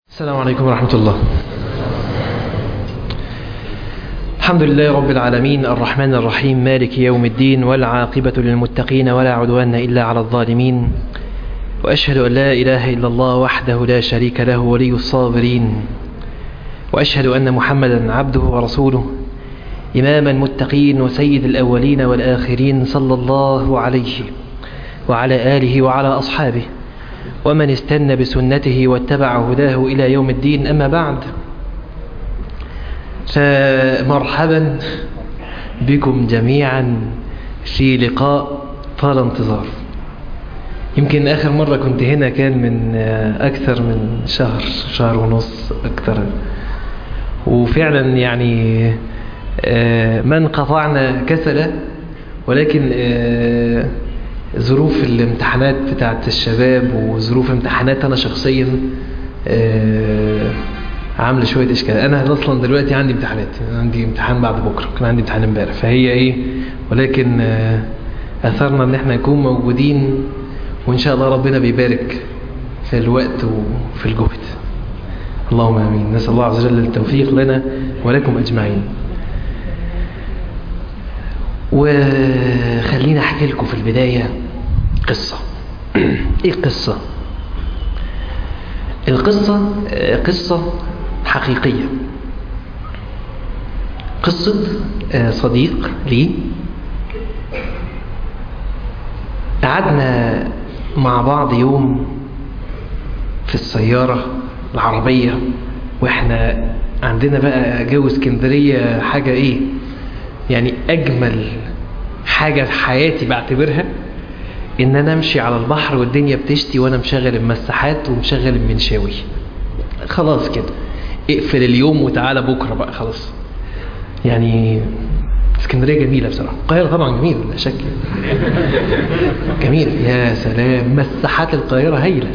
السلام عليكم ورحمة الله الحمد لله رب العالمين الرحمن الرحيم مالك يوم الدين والعاقبة للمتقين ولا عدوان إلا على الظالمين وأشهد أن لا إله إلا الله وحده لا شريك له ولي الصابرين وأشهد أن محمدا عبده ورسوله إمام المتقين وسيد الأولين والآخرين صلى الله عليه وعلى آله وعلى أصحابه ومن استنى بسنته واتبع هداه إلى يوم الدين أما بعد فمرحبا بكم جميعا في لقاء طال انتظار يمكن آخر مرة كنت هنا كان من أكثر من شهر شهر ونص أكثر وفعلا يعني ما انقطعنا كسلا ولكن ظروف الامتحانات بتاعت الشباب وظروف امتحانات أنا شخصيا عامله شويه اشكال انا اصلا دلوقتي عندي امتحانات عندي امتحان بعد بكره كان عندي امتحان امبارح فهي ايه ولكن اثرنا ان احنا نكون موجودين وان شاء الله ربنا بيبارك في الوقت وفي الجهد اللهم امين نسال الله عز وجل التوفيق لنا ولكم اجمعين وخلينا احكي لكم في البدايه قصه ايه القصه القصه قصه حقيقية قصة صديق لي قعدنا مع بعض يوم في السيارة العربية واحنا عندنا بقى جو اسكندرية حاجة ايه يعني اجمل حاجة في حياتي بعتبرها ان انا امشي على البحر والدنيا بتشتي وانا مشغل المساحات ومشغل المنشاوي خلاص كده اقفل اليوم وتعالى بكرة بقى خلاص يعني اسكندرية جميلة بصراحة القاهرة طبعا جميلة لا شك جميلة يا سلام مساحات القاهرة هايلة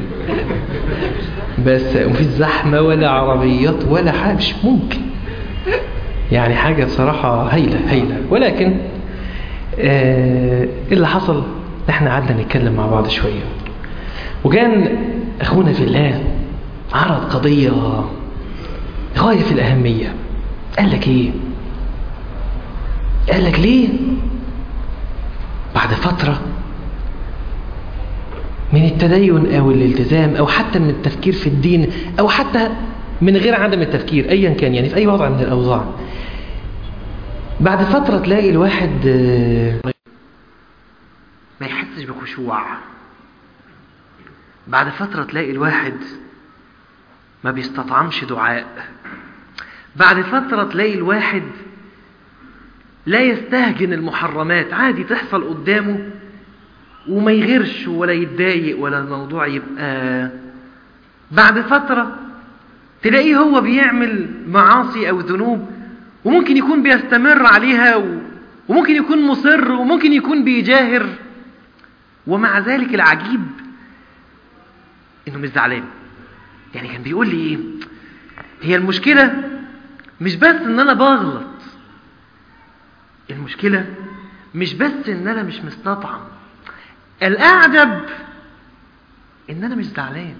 بس مفيش زحمة ولا عربيات ولا حاجة مش ممكن يعني حاجة بصراحة هايلة هايلة ولكن آه اللي حصل احنا قعدنا نتكلم مع بعض شوية وكان اخونا في الله عرض قضية غاية في الأهمية قال لك إيه قال لك ليه بعد فترة من التدين أو الالتزام أو حتى من التفكير في الدين أو حتى من غير عدم التفكير أيا كان يعني في أي وضع من الأوضاع بعد فترة تلاقي الواحد ما يحسش بخشوع بعد فترة تلاقي الواحد ما بيستطعمش دعاء بعد فترة تلاقي الواحد لا يستهجن المحرمات عادي تحصل قدامه وما يغيرش ولا يتضايق ولا الموضوع يبقى بعد فترة تلاقيه هو بيعمل معاصي أو ذنوب وممكن يكون بيستمر عليها وممكن يكون مصر وممكن يكون بيجاهر ومع ذلك العجيب انه مش زعلان يعني كان بيقول لي ايه هي المشكلة مش بس ان انا بغلط المشكلة مش بس ان انا مش مستطعم الاعجب ان انا مش زعلان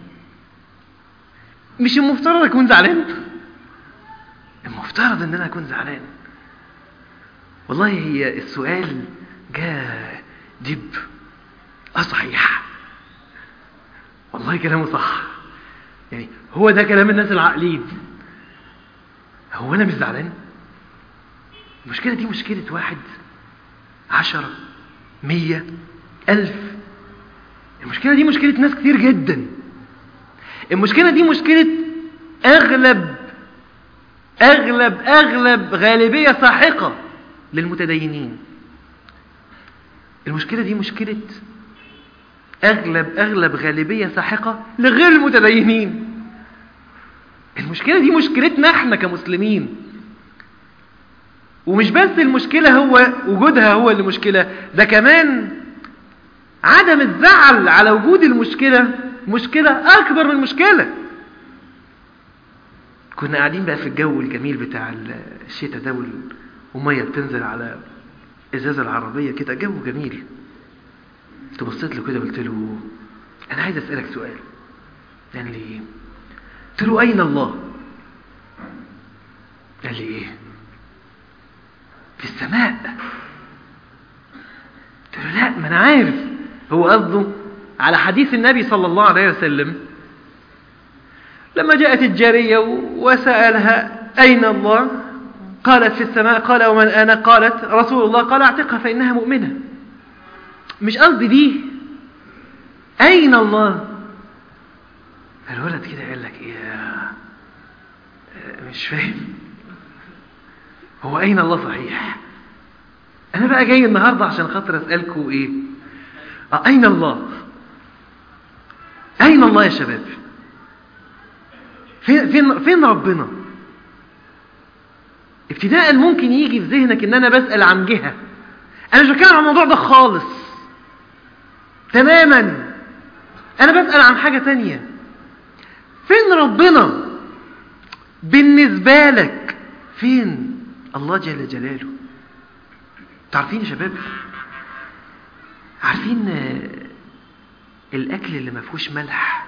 مش المفترض اكون زعلان المفترض ان انا اكون زعلان والله هي السؤال جاء دب اه صحيح والله كلامه صح يعني هو ده كلام الناس العاقلين هو انا مش زعلان المشكلة دي مشكلة واحد عشرة مية ألف المشكلة دي مشكلة ناس كتير جدا المشكلة دي مشكلة أغلب أغلب أغلب غالبية ساحقة للمتدينين المشكلة دي مشكلة أغلب أغلب غالبية ساحقة لغير المتدينين المشكلة دي مشكلتنا احنا كمسلمين ومش بس المشكلة هو وجودها هو اللي مشكلة ده كمان عدم الزعل على وجود المشكلة مشكلة أكبر من مشكلة كنا قاعدين بقى في الجو الجميل بتاع الشتاء ده ومية بتنزل على إزاز العربية كده جو جميل كنت بصيت له كده قلت له انا عايز اسالك سؤال قال لي قلت له أين الله قال لي إيه في السماء قلت له لا ما أنا عارف هو قصده على حديث النبي صلى الله عليه وسلم لما جاءت الجارية وسألها أين الله قالت في السماء قال ومن أنا قالت رسول الله قال اعتقها فإنها مؤمنة مش قصدي دي أين الله الولد كده قال لك إيه مش فاهم هو أين الله صحيح أنا بقى جاي النهاردة عشان خاطر أسألكم إيه آه أين الله أين الله يا شباب فين, فين, فين ربنا ابتداء ممكن يجي في ذهنك ان انا بسأل عن جهة انا مش بتكلم عن الموضوع ده خالص تماما انا بسأل عن حاجة تانية فين ربنا بالنسبة لك فين الله جل جلاله تعرفين يا شباب عارفين الاكل اللي ما فيهوش ملح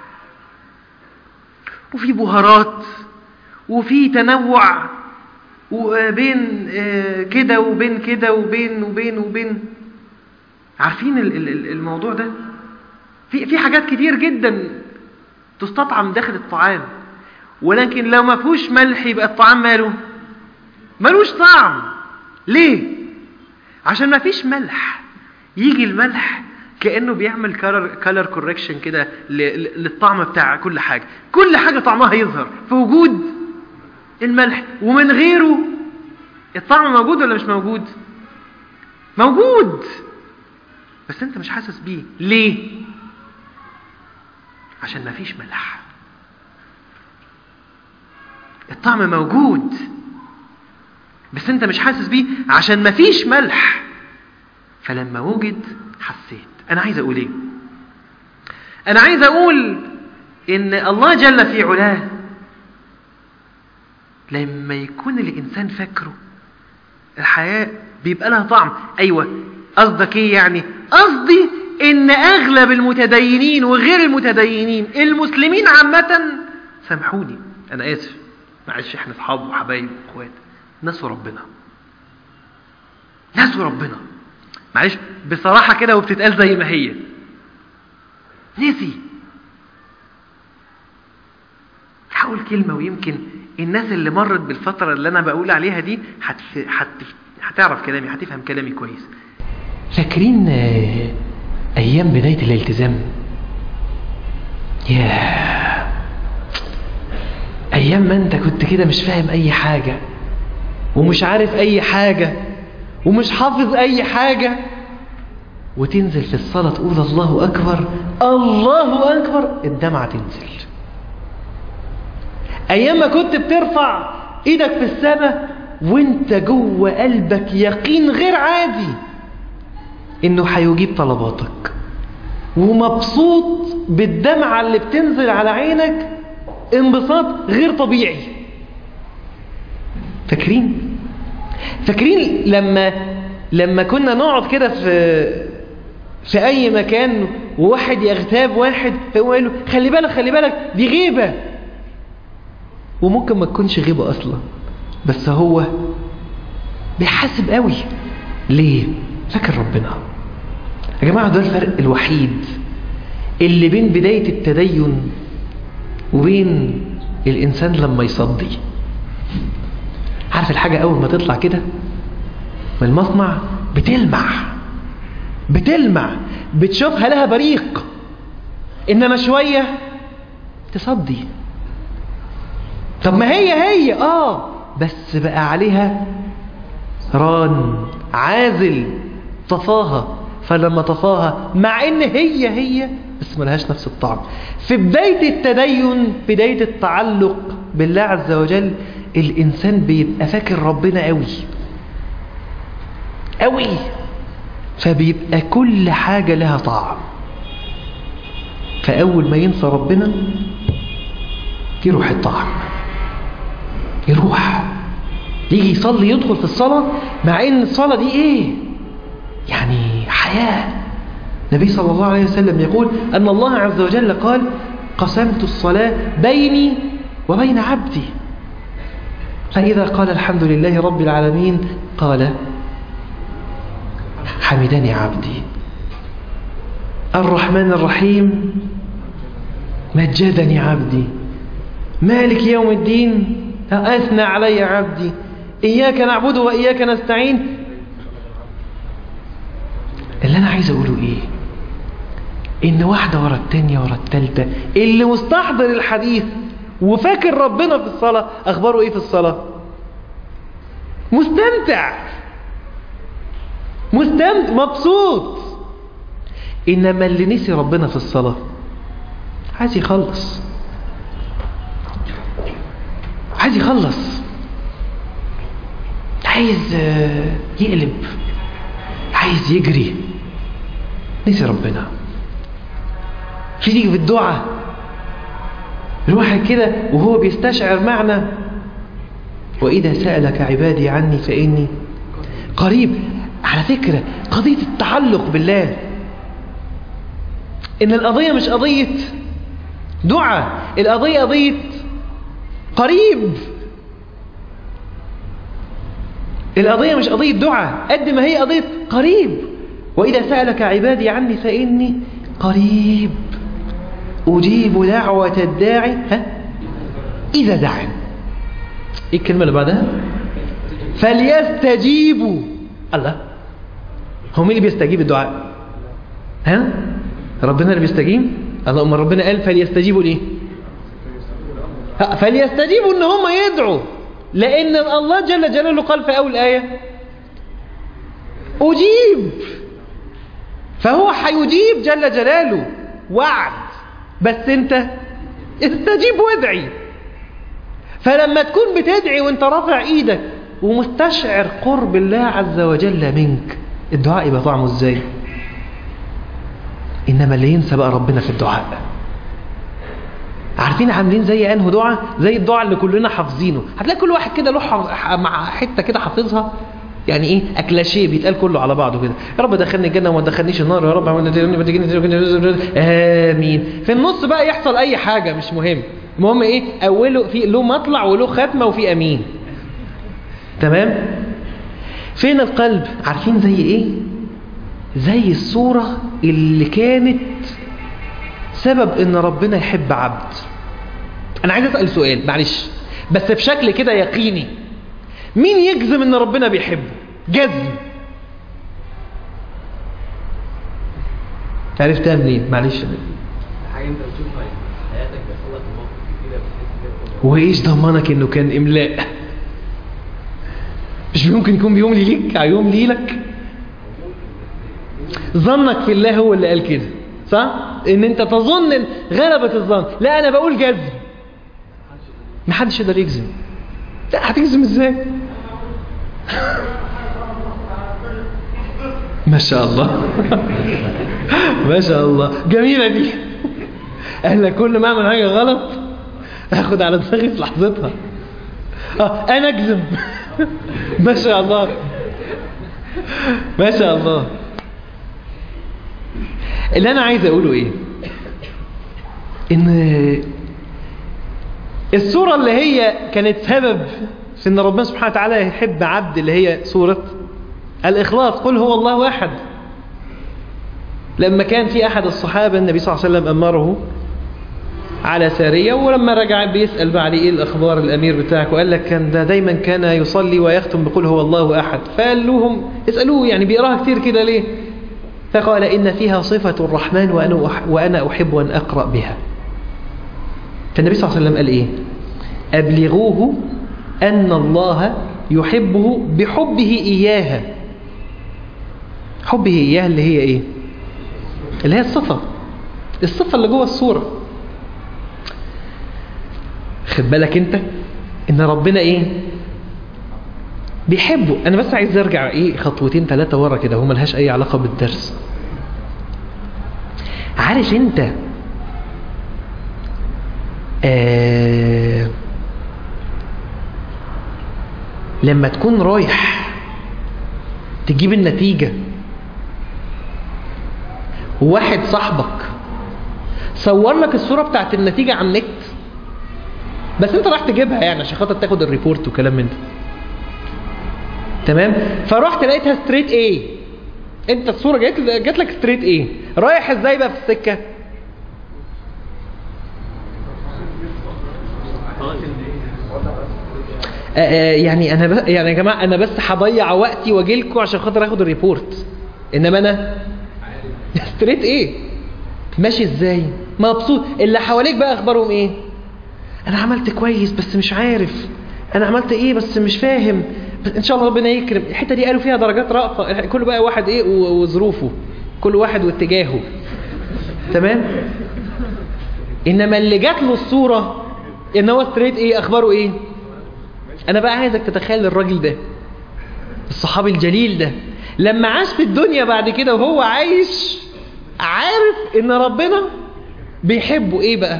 وفي بهارات وفي تنوع وبين كده وبين كده وبين وبين وبين عارفين الموضوع ده في في حاجات كتير جدا تستطعم داخل الطعام ولكن لو ما فيهوش ملح يبقى الطعام ماله ملوش طعم ليه عشان ما فيش ملح يجي الملح كأنه بيعمل كالر كوركشن كده للطعم بتاع كل حاجة كل حاجة طعمها يظهر في وجود الملح ومن غيره الطعم موجود ولا مش موجود موجود بس انت مش حاسس بيه ليه عشان ما فيش ملح الطعم موجود بس انت مش حاسس بيه عشان ما فيش ملح فلما وجد حسيت انا عايز اقول ايه انا عايز اقول ان الله جل في علاه لما يكون الانسان فاكره الحياة بيبقى لها طعم ايوه قصدك ايه يعني قصدي ان اغلب المتدينين وغير المتدينين المسلمين عامة سامحوني انا اسف معلش احنا اصحاب وحبايب واخوات نسوا ربنا نسوا ربنا معلش بصراحة كده وبتتقال زي ما هي نسي حاول كلمة ويمكن الناس اللي مرت بالفترة اللي أنا بقول عليها دي هتف... هتف... هتعرف كلامي هتفهم كلامي كويس فاكرين أيام بداية الالتزام ياه أيام ما أنت كنت كده مش فاهم أي حاجة ومش عارف أي حاجة ومش حافظ أي حاجة وتنزل في الصلاة تقول الله أكبر الله أكبر الدمعة تنزل أيام ما كنت بترفع إيدك في السماء وانت جوه قلبك يقين غير عادي إنه هيجيب طلباتك ومبسوط بالدمعة اللي بتنزل على عينك انبساط غير طبيعي فاكرين فاكرين لما لما كنا نقعد كده في في اي مكان وواحد يغتاب واحد فيقول له خلي بالك خلي بالك دي غيبه وممكن ما تكونش غيبه اصلا بس هو بيحاسب قوي ليه فاكر ربنا يا جماعه ده الفرق الوحيد اللي بين بدايه التدين وبين الانسان لما يصدي عارف الحاجة أول ما تطلع كده من المصنع بتلمع بتلمع بتشوفها لها بريق إنما شوية تصدي طب ما هي هي آه بس بقى عليها ران عازل طفاها فلما طفاها مع إن هي هي بس ملهاش نفس الطعم في بداية التدين بداية التعلق بالله عز وجل الإنسان بيبقى فاكر ربنا قوي قوي فبيبقى كل حاجة لها طعم فأول ما ينسى ربنا يروح الطعم يروح يجي يصلي يدخل في الصلاة مع ان الصلاة دي ايه يعني حياة النبي صلى الله عليه وسلم يقول أن الله عز وجل قال قسمت الصلاة بيني وبين عبدي فإذا قال الحمد لله رب العالمين قال حمدني عبدي الرحمن الرحيم مجدني عبدي مالك يوم الدين أثنى علي عبدي إياك نعبد وإياك نستعين اللي أنا عايز أقوله إيه إن واحدة ورا التانية ورا التالتة اللي مستحضر الحديث وفاكر ربنا في الصلاة أخباره إيه في الصلاة مستمتع مستمتع مبسوط إنما اللي نسي ربنا في الصلاة عايز يخلص عايز يخلص عايز يقلب عايز يجري نسي ربنا في تيجي في الدعاء الواحد كده وهو بيستشعر معنى وإذا سألك عبادي عني فإني قريب على فكرة قضية التعلق بالله إن القضية مش قضية دعاء القضية قضية قريب القضية مش قضية دعاء قد ما هي قضية قريب وإذا سألك عبادي عني فإني قريب أجيب دعوة الداعي ها إذا دعا إيه الكلمة اللي بعدها فليستجيبوا الله هو مين اللي بيستجيب الدعاء ها ربنا اللي بيستجيب اللهم ربنا قال فليستجيبوا ليه فليستجيبوا ان هم يدعوا لان الله جل جلاله قال في اول ايه اجيب فهو هيجيب جل جلاله وعد بس انت استجيب وادعي فلما تكون بتدعي وانت رافع ايدك ومستشعر قرب الله عز وجل منك الدعاء يبقى طعمه ازاي انما اللي ينسى بقى ربنا في الدعاء عارفين عاملين زي انه دعاء زي الدعاء اللي كلنا حافظينه هتلاقي كل واحد كده له مع حته كده حافظها يعني ايه اكلاشيه بيتقال كله على بعضه كده يا رب دخلني الجنه وما تدخلنيش النار يا رب امين في النص بقى يحصل اي حاجه مش مهم المهم ايه اوله في له مطلع وله ختمه وفي امين تمام فين القلب عارفين زي ايه زي الصوره اللي كانت سبب ان ربنا يحب عبد انا عايز اسال سؤال معلش بس بشكل كده يقيني مين يجزم ان ربنا بيحبه جزم عرفتها منين معلش حاجه انت بتشوفها في حياتك بيحصل لك مواقف كتيره بتحس وايش ضمنك انه كان املاء مش ممكن يكون بيملي ليك هيملي لك ظنك في الله هو اللي قال كده صح ان انت تظن إن غلبة الظن لا انا بقول جزم محدش يقدر يجزم لا هتجزم ازاي ما شاء الله ما شاء الله جميلة دي انا كل ما اعمل حاجة غلط اخد على دماغي في لحظتها اه انا اجزم ما شاء الله ما شاء الله اللي انا عايز اقوله ايه ان الصورة اللي هي كانت سبب في ان ربنا سبحانه وتعالى يحب عبد اللي هي صورة الاخلاص قل هو الله واحد لما كان في احد الصحابة النبي صلى الله عليه وسلم امره على سارية ولما رجع بيسأل بعد ايه الاخبار الامير بتاعك وقال لك كان ده دايما كان يصلي ويختم بقول هو الله احد فقال لهم اسألوه يعني بيقراها كتير كده ليه فقال إن فيها صفة الرحمن وأنا, وأنا أحب أن أقرأ بها فالنبي صلى الله عليه وسلم قال إيه أبلغوه أن الله يحبه بحبه إياها حبه إياها اللي هي إيه اللي هي الصفة الصفة اللي جوه الصورة خد بالك انت ان ربنا ايه بيحبه انا بس عايز ارجع ايه خطوتين ثلاثة ورا كده هو ملهاش اي علاقة بالدرس عارف انت آه لما تكون رايح تجيب النتيجة وواحد صاحبك صور لك الصورة بتاعت النتيجة على النت بس انت راح تجيبها يعني عشان خاطر تاخد الريبورت وكلام من ده تمام فرحت لقيتها ستريت ايه انت الصوره جات جات لك ستريت ايه رايح ازاي بقى في السكه آه، آه، يعني انا ب... يعني يا جماعه انا بس هضيع وقتي واجي لكم عشان خاطر اخد الريبورت انما انا ستريت ايه ماشي ازاي مبسوط اللي حواليك بقى اخبارهم ايه انا عملت كويس بس مش عارف انا عملت ايه بس مش فاهم بس ان شاء الله ربنا يكرم الحته دي قالوا فيها درجات رأفة كل بقى واحد ايه و- وظروفه كل واحد واتجاهه تمام انما اللي جات له الصوره ان هو ستريت ايه اخباره ايه انا بقى عايزك تتخيل الراجل ده الصحابي الجليل ده لما عاش في الدنيا بعد كده وهو عايش عارف ان ربنا بيحبه ايه بقى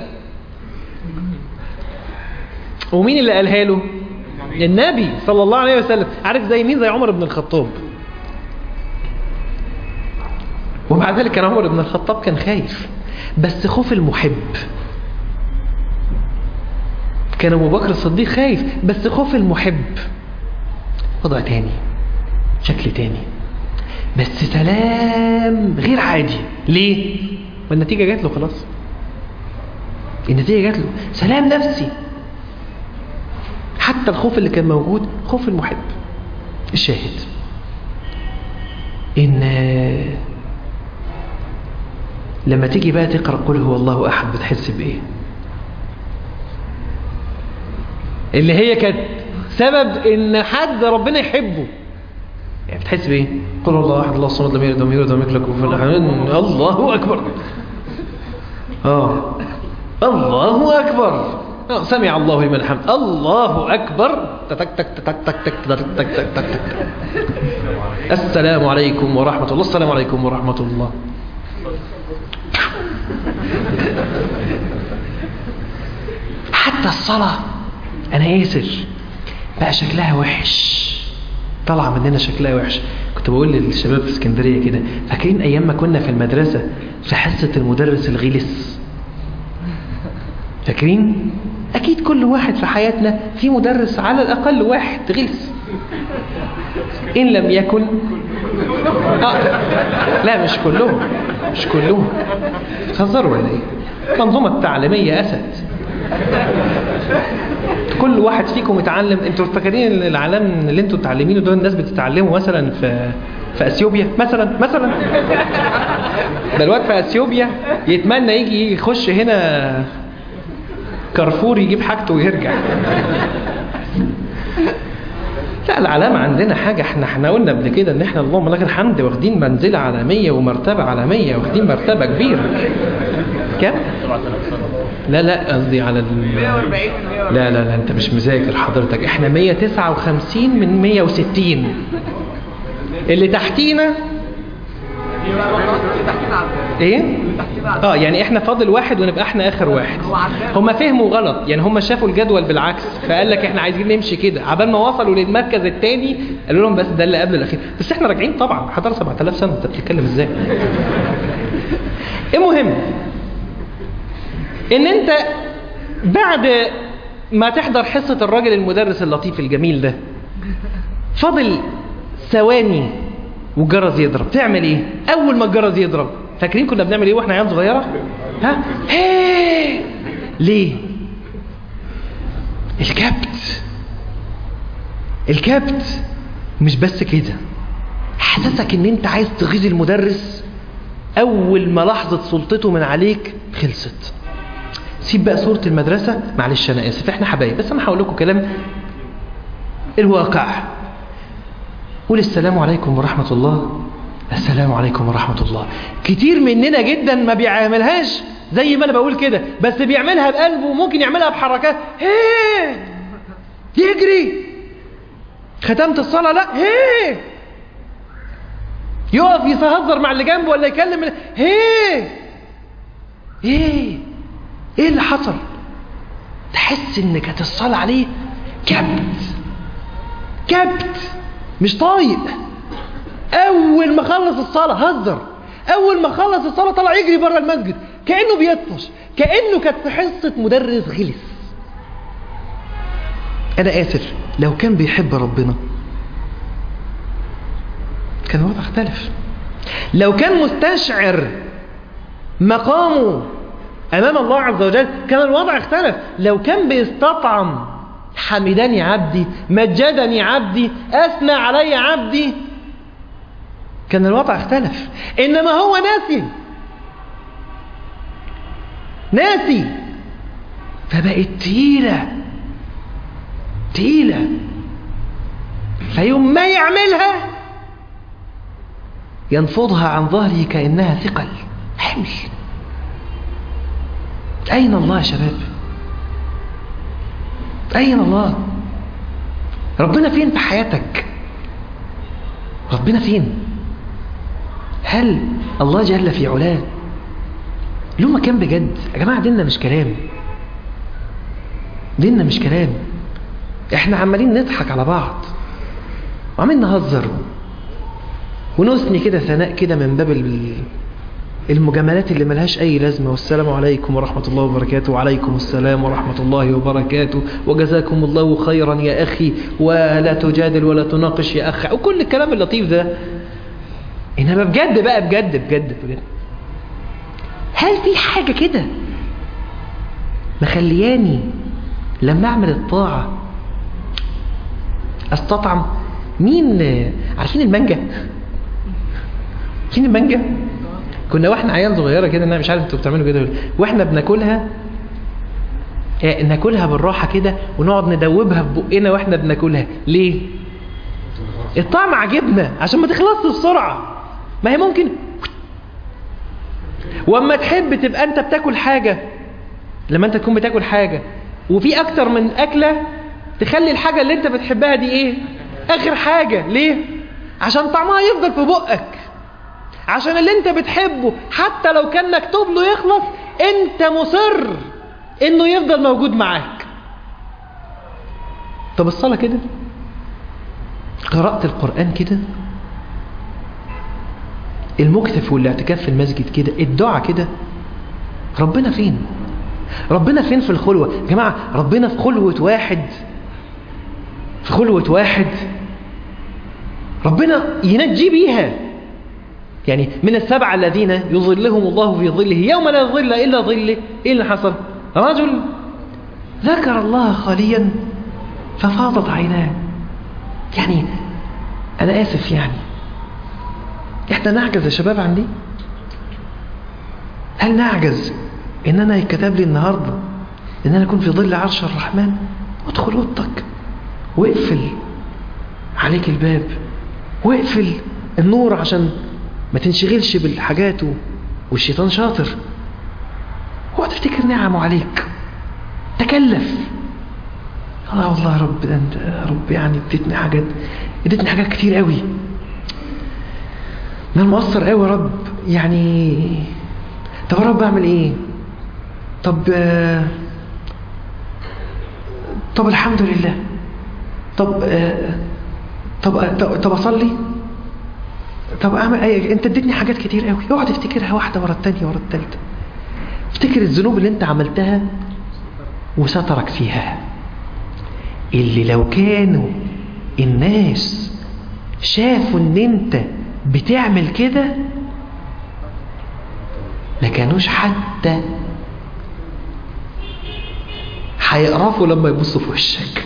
ومين اللي قالها له النبي صلى الله عليه وسلم عارف زي مين زي عمر بن الخطاب ومع ذلك كان عمر بن الخطاب كان خايف بس خوف المحب كان ابو بكر الصديق خايف بس خوف المحب وضع تاني شكل تاني بس سلام غير عادي ليه والنتيجة جات له خلاص النتيجة جات له سلام نفسي حتى الخوف اللي كان موجود خوف المحب الشاهد ان لما تيجي بقى تقرأ قل هو الله أحد بتحس بإيه اللي هي كانت سبب ان حد ربنا يحبه يعني بتحس بايه قل هو الله احد الله الصمد لم يلد ولم يولد ولم يكن له كفوا احد الله اكبر اه الله اكبر آه، سمع الله لمن حمد الله اكبر تك تك تك تك تك تك تك تك تك تك تك السلام عليكم ورحمه الله السلام عليكم ورحمه الله حتى الصلاة أنا آسف بقى شكلها وحش طالعة مننا شكلها وحش كنت بقول للشباب في اسكندرية كده فاكرين أيام ما كنا في المدرسة في حصة المدرس الغلس فاكرين؟ أكيد كل واحد في حياتنا في مدرس على الأقل واحد غلس إن لم يكن آه. لا مش كلهم مش كلهم تهزروا ولا ايه المنظومة التعليمية أسد كل واحد فيكم يتعلم انتوا فاكرين العالم اللي انتوا متعلمينه دول الناس بتتعلموا مثلا في في اثيوبيا مثلا مثلا ده الواد في اثيوبيا يتمنى يجي يخش هنا كارفور يجيب حاجته ويرجع لا العلامة عندنا حاجة احنا احنا قلنا قبل كده ان احنا اللهم لك الحمد واخدين منزلة عالمية ومرتبة عالمية واخدين مرتبة كبيرة كم؟ لا لا قصدي على ال... لا لا لا انت مش مذاكر حضرتك احنا 159 من 160 اللي تحتينا ايه اه يعني احنا فاضل واحد ونبقى احنا اخر واحد هم فهموا غلط يعني هم شافوا الجدول بالعكس فقال لك احنا عايزين نمشي كده عبال ما وصلوا للمركز الثاني قالوا لهم بس ده اللي قبل الاخير بس احنا راجعين طبعا حضر 7000 سنه انت بتتكلم ازاي المهم ان انت بعد ما تحضر حصه الراجل المدرس اللطيف الجميل ده فاضل ثواني والجرس يضرب تعمل ايه اول ما الجرس يضرب فاكرين كنا بنعمل ايه واحنا عيال صغيره ها هي ليه الكبت الكبت مش بس كده حسسك ان انت عايز تغيظ المدرس اول ما لحظه سلطته من عليك خلصت سيب بقى صوره المدرسه معلش انا اسف احنا حبايب بس انا هقول لكم كلام الواقع قول السلام عليكم ورحمة الله السلام عليكم ورحمة الله كتير مننا جدا ما بيعملهاش زي ما انا بقول كده بس بيعملها بقلبه وممكن يعملها بحركات هي يجري ختمت الصلاة لا هي يقف يتهزر مع اللي جنبه ولا يكلم ال- هي ايه ايه اللي حصل تحس ان كانت الصلاة عليه كبت كبت مش طايق اول ما خلص الصلاه هزر اول ما خلص الصلاه طلع يجري بره المسجد كانه بيطفش كانه كانت في حصه مدرس غلس أنا آسف لو كان بيحب ربنا كان الوضع اختلف لو كان مستشعر مقامه أمام الله عز وجل كان الوضع اختلف لو كان بيستطعم حمدني عبدي مجدني عبدي أثنى علي عبدي كان الوضع اختلف إنما هو ناسي ناسي فبقت تقيلة تقيلة فيوم ما يعملها ينفضها عن ظهره كأنها ثقل حمل أين الله يا شباب أين الله ربنا فين في حياتك ربنا فين هل الله جل في علاه له مكان بجد يا جماعة ديننا مش كلام ديننا مش كلام احنا عمالين نضحك على بعض وعمالين نهزر ونثني كده ثناء كده من باب ال- المجاملات اللي ملهاش أي لازمة والسلام عليكم ورحمة الله وبركاته وعليكم السلام ورحمة الله وبركاته وجزاكم الله خيرا يا أخي ولا تجادل ولا تناقش يا أخ وكل الكلام اللطيف ده إنما بجد بقى بجد بجد بجد هل في حاجة كده مخلياني لما أعمل الطاعة أستطعم مين عارفين المانجا عارفين المانجا كنا واحنا عيال صغيره كده انا مش عارف انتوا بتعملوا كده ولا- واحنا بناكلها آه، ناكلها بالراحه كده ونقعد ندوبها في بقنا واحنا بناكلها ليه الطعم عجبنا عشان ما تخلصش بسرعه ما هي ممكن واما تحب تبقى انت بتاكل حاجه لما انت تكون بتاكل حاجه وفي اكتر من اكله تخلي الحاجه اللي انت بتحبها دي ايه اخر حاجه ليه عشان طعمها يفضل في بقك عشان اللي انت بتحبه حتى لو كان مكتوب له يخلص انت مصر انه يفضل موجود معاك طب الصلاة كده قراءة القرآن كده المكتف والاعتكاف في المسجد كده الدعاء كده ربنا فين ربنا فين في الخلوة يا جماعة ربنا في خلوة واحد في خلوة واحد ربنا ينجي بيها يعني من السبعة الذين يظلهم الله في ظله يوم لا ظل إلا ظله إيه اللي حصل رجل ذكر الله خاليا ففاضت عيناه يعني أنا آسف يعني إحنا نعجز يا شباب عن دي هل نعجز إن أنا يتكتب لي النهاردة إن أنا أكون في ظل عرش الرحمن ادخل أوضتك واقفل عليك الباب واقفل النور عشان ما تنشغلش بالحاجات و- والشيطان شاطر هو تفتكر نعمه عليك تكلف الله والله يا رب ده انت يا رب يعني اديتني حاجات اديتني حاجات كتير قوي انا مقصر قوي يا رب يعني طب يا رب اعمل ايه طب آه، طب الحمد لله طب آه، طب طب, طب اصلي طب اعمل ايه انت اديتني حاجات كتير قوي اقعد افتكرها واحده ورا الثانيه ورا الثالثه افتكر الذنوب اللي انت عملتها وسترك فيها اللي لو كانوا الناس شافوا ان انت بتعمل كده ما كانوش حتى هيقرفوا لما يبصوا في وشك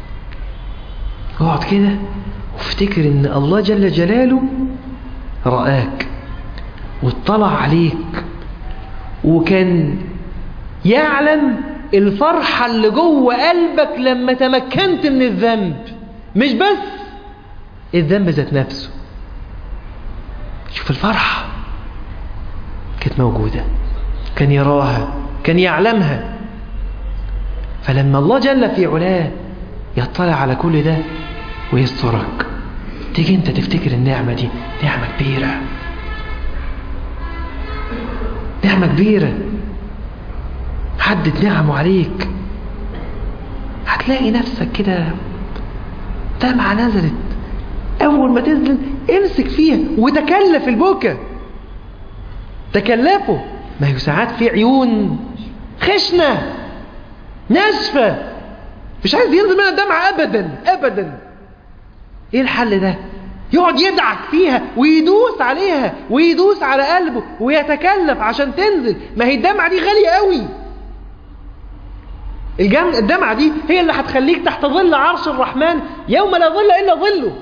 اقعد كده وافتكر ان الله جل جلاله رآك واطلع عليك وكان يعلم الفرحة اللي جوه قلبك لما تمكنت من الذنب مش بس الذنب ذات نفسه شوف الفرحة كانت موجودة كان يراها كان يعلمها فلما الله جل في علاه يطلع على كل ده ويسترك تيجي انت تفتكر النعمة دي نعمة كبيرة نعمة كبيرة حدد نعمه عليك هتلاقي نفسك كده دمعة نزلت أول ما تنزل امسك فيها وتكلف البكا تكلفه ما هي ساعات في عيون خشنة ناشفة مش عايز ينزل منها دمعة أبدا أبدا إيه الحل ده يقعد يدعك فيها ويدوس عليها ويدوس على قلبه ويتكلف عشان تنزل ما هي الدمعة دي غالية قوي الجم... الدمعة دي هي اللي هتخليك تحت ظل عرش الرحمن يوم لا ظل إلا ظله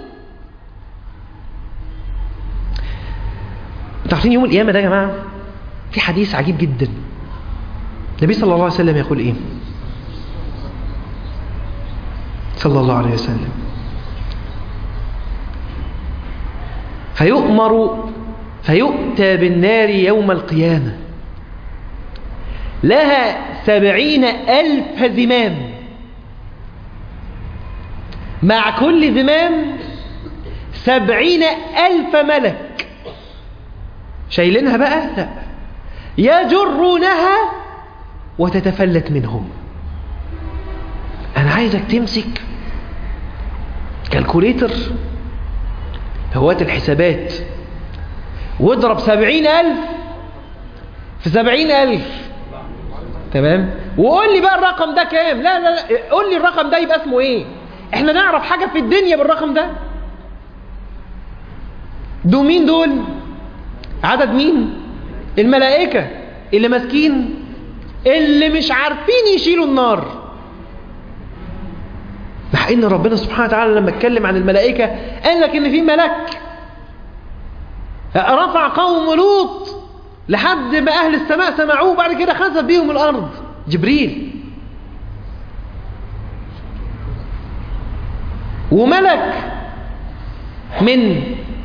انتوا عارفين يوم القيامة ده يا جماعة في حديث عجيب جدا النبي صلى الله عليه وسلم يقول ايه صلى الله عليه وسلم فيؤمر فيؤتى بالنار يوم القيامة لها سبعين ألف زمام مع كل زمام سبعين ألف ملك شايلينها بقى لا يجرونها وتتفلت منهم أنا عايزك تمسك كالكوليتر هوات الحسابات واضرب سبعين ألف في سبعين ألف تمام وقول لي بقى الرقم ده كام لا لا لا قول لي الرقم ده يبقى اسمه ايه احنا نعرف حاجة في الدنيا بالرقم ده دول مين دول عدد مين الملائكة اللي ماسكين اللي مش عارفين يشيلوا النار مع ان ربنا سبحانه وتعالى لما اتكلم عن الملائكة قال لك ان في ملك رفع قوم لوط لحد ما اهل السماء سمعوه بعد كده خسف بيهم الارض جبريل وملك من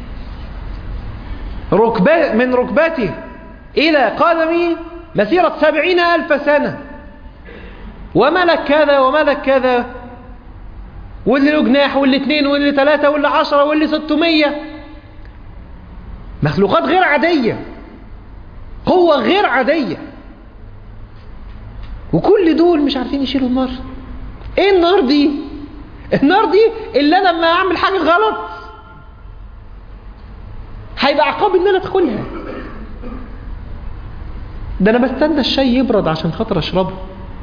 ركبة من ركبته إلى قدمه مسيرة سبعين ألف سنة وملك كذا وملك كذا واللي له جناح واللي اتنين واللي تلاتة واللي عشرة واللي ستمية مخلوقات غير عادية قوة غير عادية وكل دول مش عارفين يشيلوا النار ايه النار دي النار دي اللي انا لما اعمل حاجة غلط هيبقى عقاب ان انا ادخلها ده انا بستنى الشاي يبرد عشان خاطر اشربه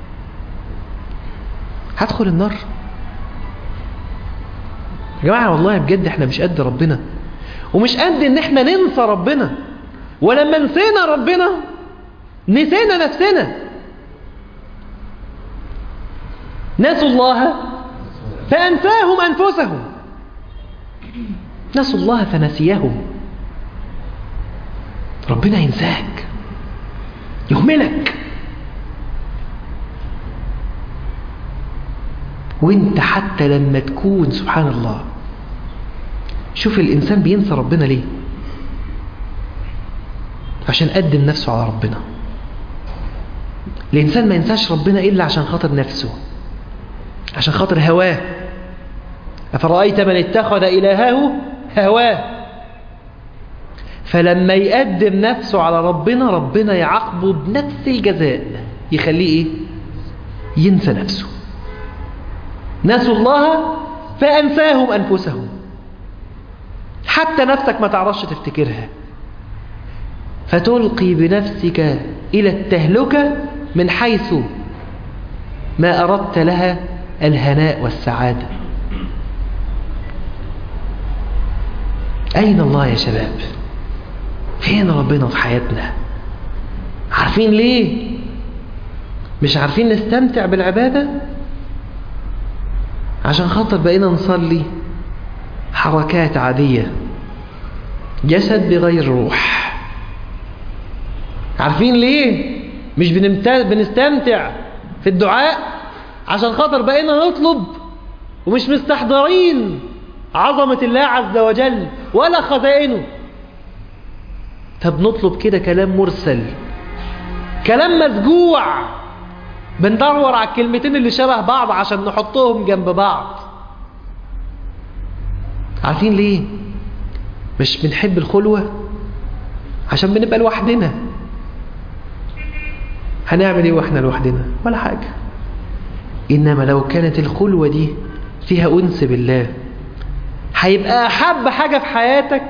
هدخل النار يا جماعة والله بجد احنا مش قد ربنا ومش قد ان احنا ننسى ربنا ولما نسينا ربنا نسينا نفسنا نسوا الله فأنساهم أنفسهم نسوا الله فنسيهم ربنا ينساك يهملك وانت حتى لما تكون سبحان الله شوف الإنسان بينسى ربنا ليه عشان قدم نفسه على ربنا الإنسان ما ينساش ربنا إلا عشان خاطر نفسه عشان خاطر هواه أفرأيت من اتخذ إلهه هواه فلما يقدم نفسه على ربنا ربنا يعاقبه بنفس الجزاء يخليه إيه؟ ينسى نفسه نسوا الله فأنساهم أنفسهم حتى نفسك ما تعرفش تفتكرها فتلقي بنفسك إلى التهلكة من حيث ما أردت لها الهناء والسعادة أين الله يا شباب فين ربنا في حياتنا عارفين ليه مش عارفين نستمتع بالعبادة عشان خاطر بقينا نصلي حركات عادية جسد بغير روح عارفين ليه مش بنستمتع في الدعاء عشان خاطر بقينا نطلب ومش مستحضرين عظمة الله عز وجل ولا خزائنه طب نطلب كده كلام مرسل كلام مسجوع بندور على الكلمتين اللي شبه بعض عشان نحطهم جنب بعض عارفين ليه مش بنحب الخلوة عشان بنبقى لوحدنا هنعمل ايه واحنا لوحدنا ولا حاجة انما لو كانت الخلوة دي فيها انس بالله هيبقى احب حاجة في حياتك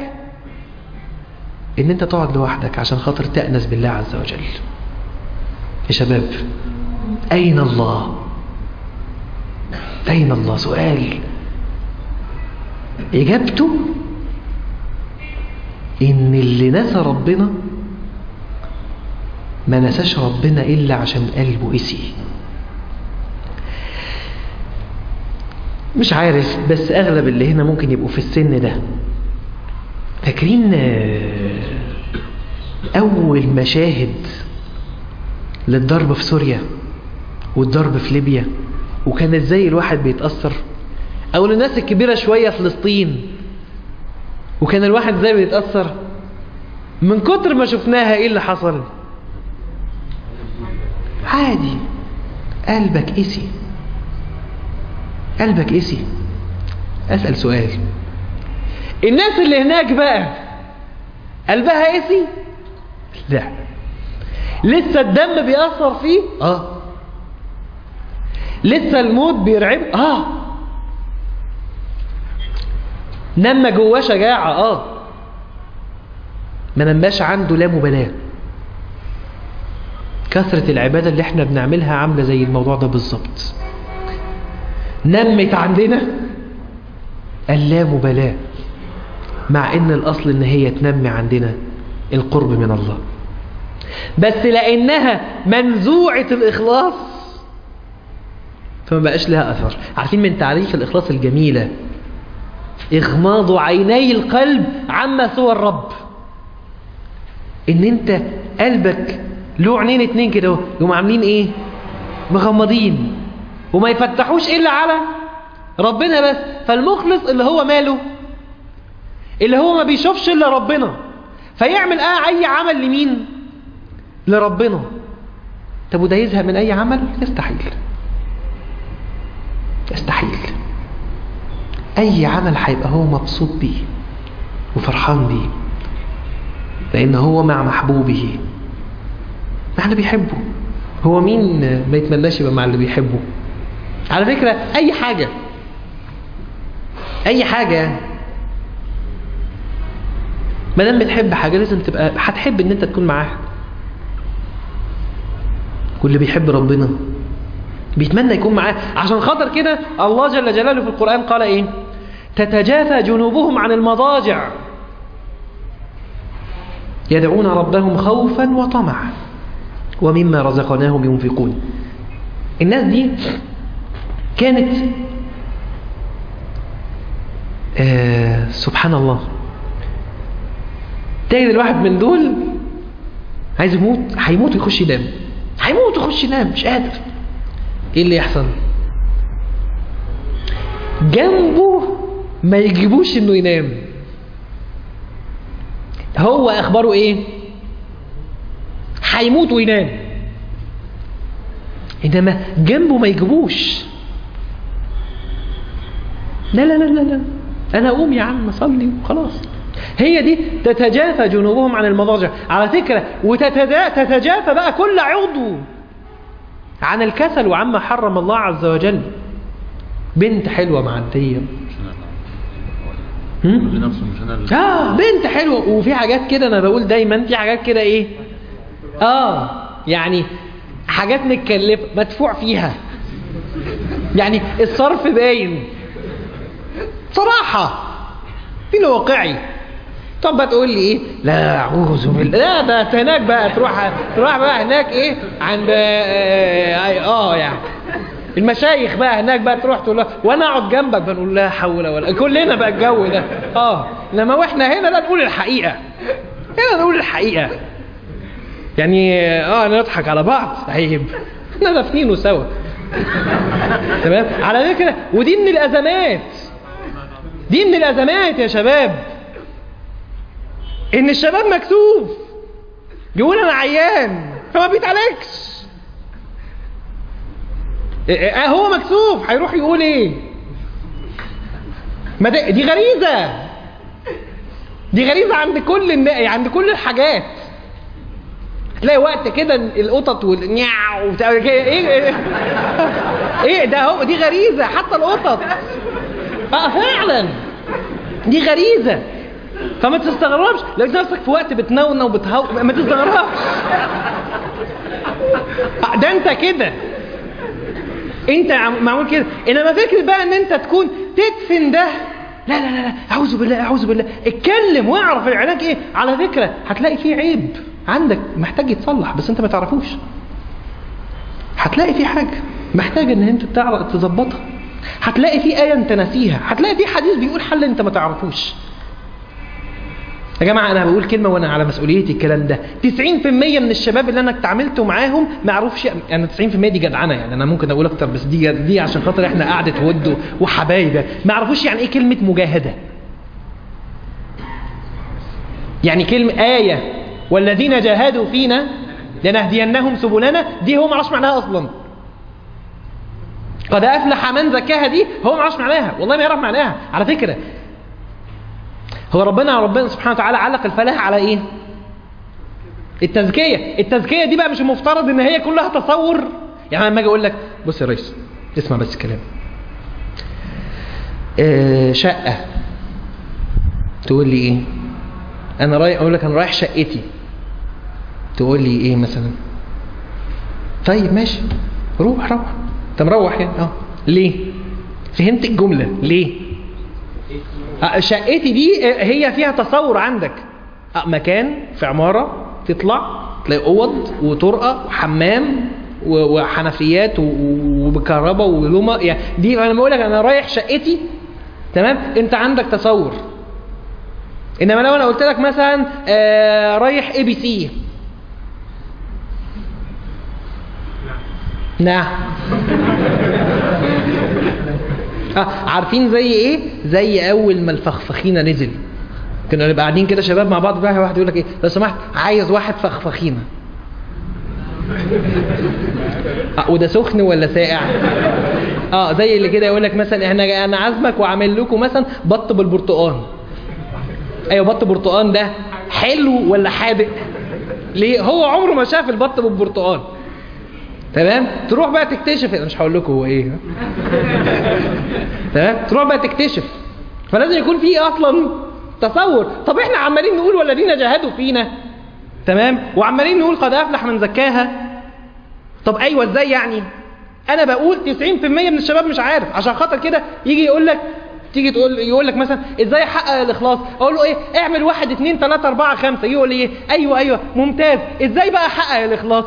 ان انت تقعد لوحدك عشان خاطر تأنس بالله عز وجل يا شباب اين الله أين الله سؤال إجابته إن اللي نسى ربنا ما نساش ربنا إلا عشان قلبه قسي مش عارف بس أغلب اللي هنا ممكن يبقوا في السن ده فاكرين آه، أول مشاهد للضرب في سوريا والضرب في ليبيا وكان ازاي الواحد بيتأثر أو للناس الكبيرة شوية فلسطين وكان الواحد ازاي بيتأثر من كتر ما شفناها ايه اللي حصل عادي قلبك قسي قلبك قسي أسأل سؤال الناس اللي هناك بقى قلبها قسي لا لسه الدم بيأثر فيه اه لسه الموت بيرعب اه نما جواه شجاعة اه ما نماش عنده لا مبالاة كثرة العبادة اللي احنا بنعملها عاملة زي الموضوع ده بالظبط نمت عندنا اللامبالاة مع ان الاصل ان هي تنمي عندنا القرب من الله بس لانها منزوعة الاخلاص فما بقاش لها اثر عارفين من تعريف الاخلاص الجميلة اغماض عيني القلب عما سوى الرب ان انت قلبك له عينين اتنين كده يقوموا عاملين ايه مغمضين وما يفتحوش الا على ربنا بس فالمخلص اللي هو ماله اللي هو ما بيشوفش الا ربنا فيعمل اه اي عمل لمين لربنا طب وده يزهق من اي عمل يستحيل يستحيل اي عمل هيبقى هو مبسوط بيه وفرحان بيه لان هو مع محبوبه مع اللي بيحبه هو مين ما يتمناش يبقى مع اللي بيحبه على فكرة اي حاجة اي حاجة ما دام بتحب حاجة لازم تبقى هتحب ان انت تكون معاها واللي بيحب ربنا بيتمنى يكون معاه عشان خاطر كده الله جل جلاله في القرآن قال ايه تتجافى جنوبهم عن المضاجع يدعون ربهم خوفا وطمعا ومما رزقناهم ينفقون الناس دي كانت آه سبحان الله تجد الواحد من دول عايز يموت هيموت ويخش ينام هيموت ويخش ينام مش قادر ايه اللي يحصل جنبه ما يجيبوش انه ينام هو اخباره ايه هيموت وينام انما جنبه ما يجيبوش لا لا لا لا لا انا اقوم يا عم اصلي وخلاص هي دي تتجافى جنوبهم عن المضاجع على فكرة وتتجافى بقى كل عضو عن الكسل وعما حرم الله عز وجل بنت حلوة معدية هم؟ بنفسه مش انا اللي اه بنت حلوة وفي حاجات كده انا بقول دايما في حاجات كده ايه اه يعني حاجات متكلفة مدفوع فيها يعني الصرف باين صراحة في واقعي طب بقى تقول لي ايه لا اعوذ بالله لا ده أنت هناك بقى تروح تروح بقى هناك ايه عند اه, آه يعني المشايخ بقى هناك بقى تروح تقول لها وانا اقعد جنبك بنقول لا حول ولا كلنا بقى الجو ده اه انما واحنا هنا لا نقول الحقيقه هنا نقول الحقيقه يعني اه نضحك على بعض عيب احنا دافنينه سوا تمام على فكره ودي من الازمات دي من الازمات يا شباب ان الشباب مكسوف يقول انا عيان فما بيتعالجش إيه- إيه- هو مكسوف هيروح يقول ايه ما ده- دي غريزه دي غريزه عند كل النا... عند كل الحاجات تلاقي وقت كده القطط والنياو وبتاع كده، ايه ايه ايه ده هو دي غريزه حتى القطط اه فعلا دي غريزه فما تستغربش لو لقيت نفسك في وقت بتنونة وبتهو ما تستغربش آه، ده انت كده انت عم- معمول كده انما فكره بقى ان انت تكون تدفن ده لا لا لا لا اعوذ بالله اعوذ بالله اتكلم واعرف العلاج ايه على فكره هتلاقي فيه عيب عندك محتاج يتصلح بس انت ما تعرفوش هتلاقي في حاجة محتاج ان انت تعرف تظبطها هتلاقي في آية انت ناسيها هتلاقي في حديث بيقول حل انت ما تعرفوش يا جماعة أنا بقول كلمة وأنا على مسؤوليتي الكلام ده 90% من الشباب اللي أنا اتعاملت معاهم ما يعرفش أنا 90% دي جدعنة يعني أنا ممكن أقول أكتر بس دي دي عشان خاطر إحنا قعدة ود وحبايب ما يعرفوش يعني إيه كلمة مجاهدة يعني كلمة آية والذين جاهدوا فينا لنهدينهم سبلنا دي هو ما يعرفش معناها أصلا قد أفلح من زكاها دي هو ما يعرفش معناها والله ما يعرف معناها على فكرة هو ربنا ربنا سبحانه وتعالى علق الفلاح على ايه التزكية التزكية دي بقى مش المفترض ان هي كلها تصور يعني لما اجي اقول لك بص يا ريس اسمع بس الكلام آه شقة تقول لي ايه انا رايح اقول لك انا رايح شقتي تقول لي ايه مثلا طيب ماشي روح روح انت مروح يعني اه ليه فهمت الجملة ليه آه، شقتي دي آه، هي فيها تصور عندك آه، مكان في عمارة تطلع تلاقي اوض وطرقة وحمام و- وحنفيات و- و- وبكهرباء ولومة يعني دي انا بقول لك انا رايح شقتي تمام انت عندك تصور انما لو انا قلت لك مثلا آه رايح اي بي سي نعم آه عارفين زي ايه زي اول ما الفخفخينه نزل كنا نبقى قاعدين كده شباب مع بعض بقى واحد يقول لك ايه لو سمحت عايز واحد فخفخينه آه وده سخن ولا ساقع اه زي اللي كده يقول لك مثلا احنا انا عازمك وعامل لكم مثلا بط بالبرتقال ايوه بط برتقال ده حلو ولا حادق ليه هو عمره ما شاف البط بالبرتقال تمام تروح بقى تكتشف انا مش هقول لكم هو ايه تمام تروح بقى تكتشف فلازم يكون في اصلا تصور طب احنا عمالين نقول والذين جاهدوا فينا تمام وعمالين نقول قد افلح من زكاها طب ايوه ازاي يعني انا بقول 90% من الشباب مش عارف عشان خاطر كده يجي يقول لك تيجي تقول يقول لك مثلا ازاي احقق الاخلاص اقول له ايه اعمل واحد اتنين تلاته اربعه خمسه يقول لي ايه ايوه ايوه ممتاز ازاي بقى احقق الاخلاص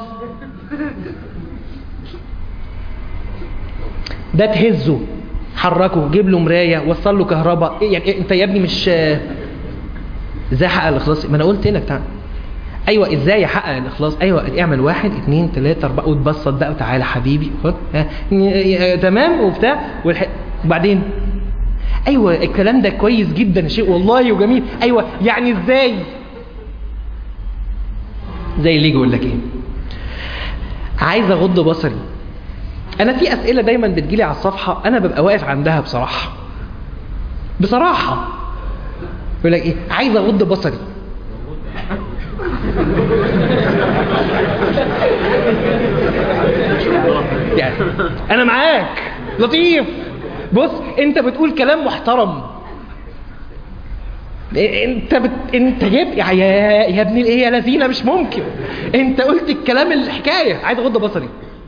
ده تهزه حركه جيب له مرايه وصل له كهرباء إيه يعني إيه انت يا ابني مش ازاي احقق الاخلاص ما انا قلت لك تعال ايوه ازاي احقق الاخلاص ايوه اعمل واحد اتنين تلاته اربعه وتبسط بقى وتعالى حبيبي خد ها، ي- تمام وبتاع والح... وبعدين ايوه الكلام ده كويس جدا شيء والله وجميل ايوه يعني ازاي زي اللي يجي يقول لك ايه عايز اغض بصري انا في اسئله دايما بتجيلي على الصفحه انا ببقى واقف عندها بصراحه بصراحه يقول لك ايه عايز اغض بصري يعني انا معاك لطيف بص انت بتقول كلام محترم انت بت... انت جبت يا يا, يا ابن الايه يا لذينه مش ممكن انت قلت الكلام الحكايه عايز اغض بصري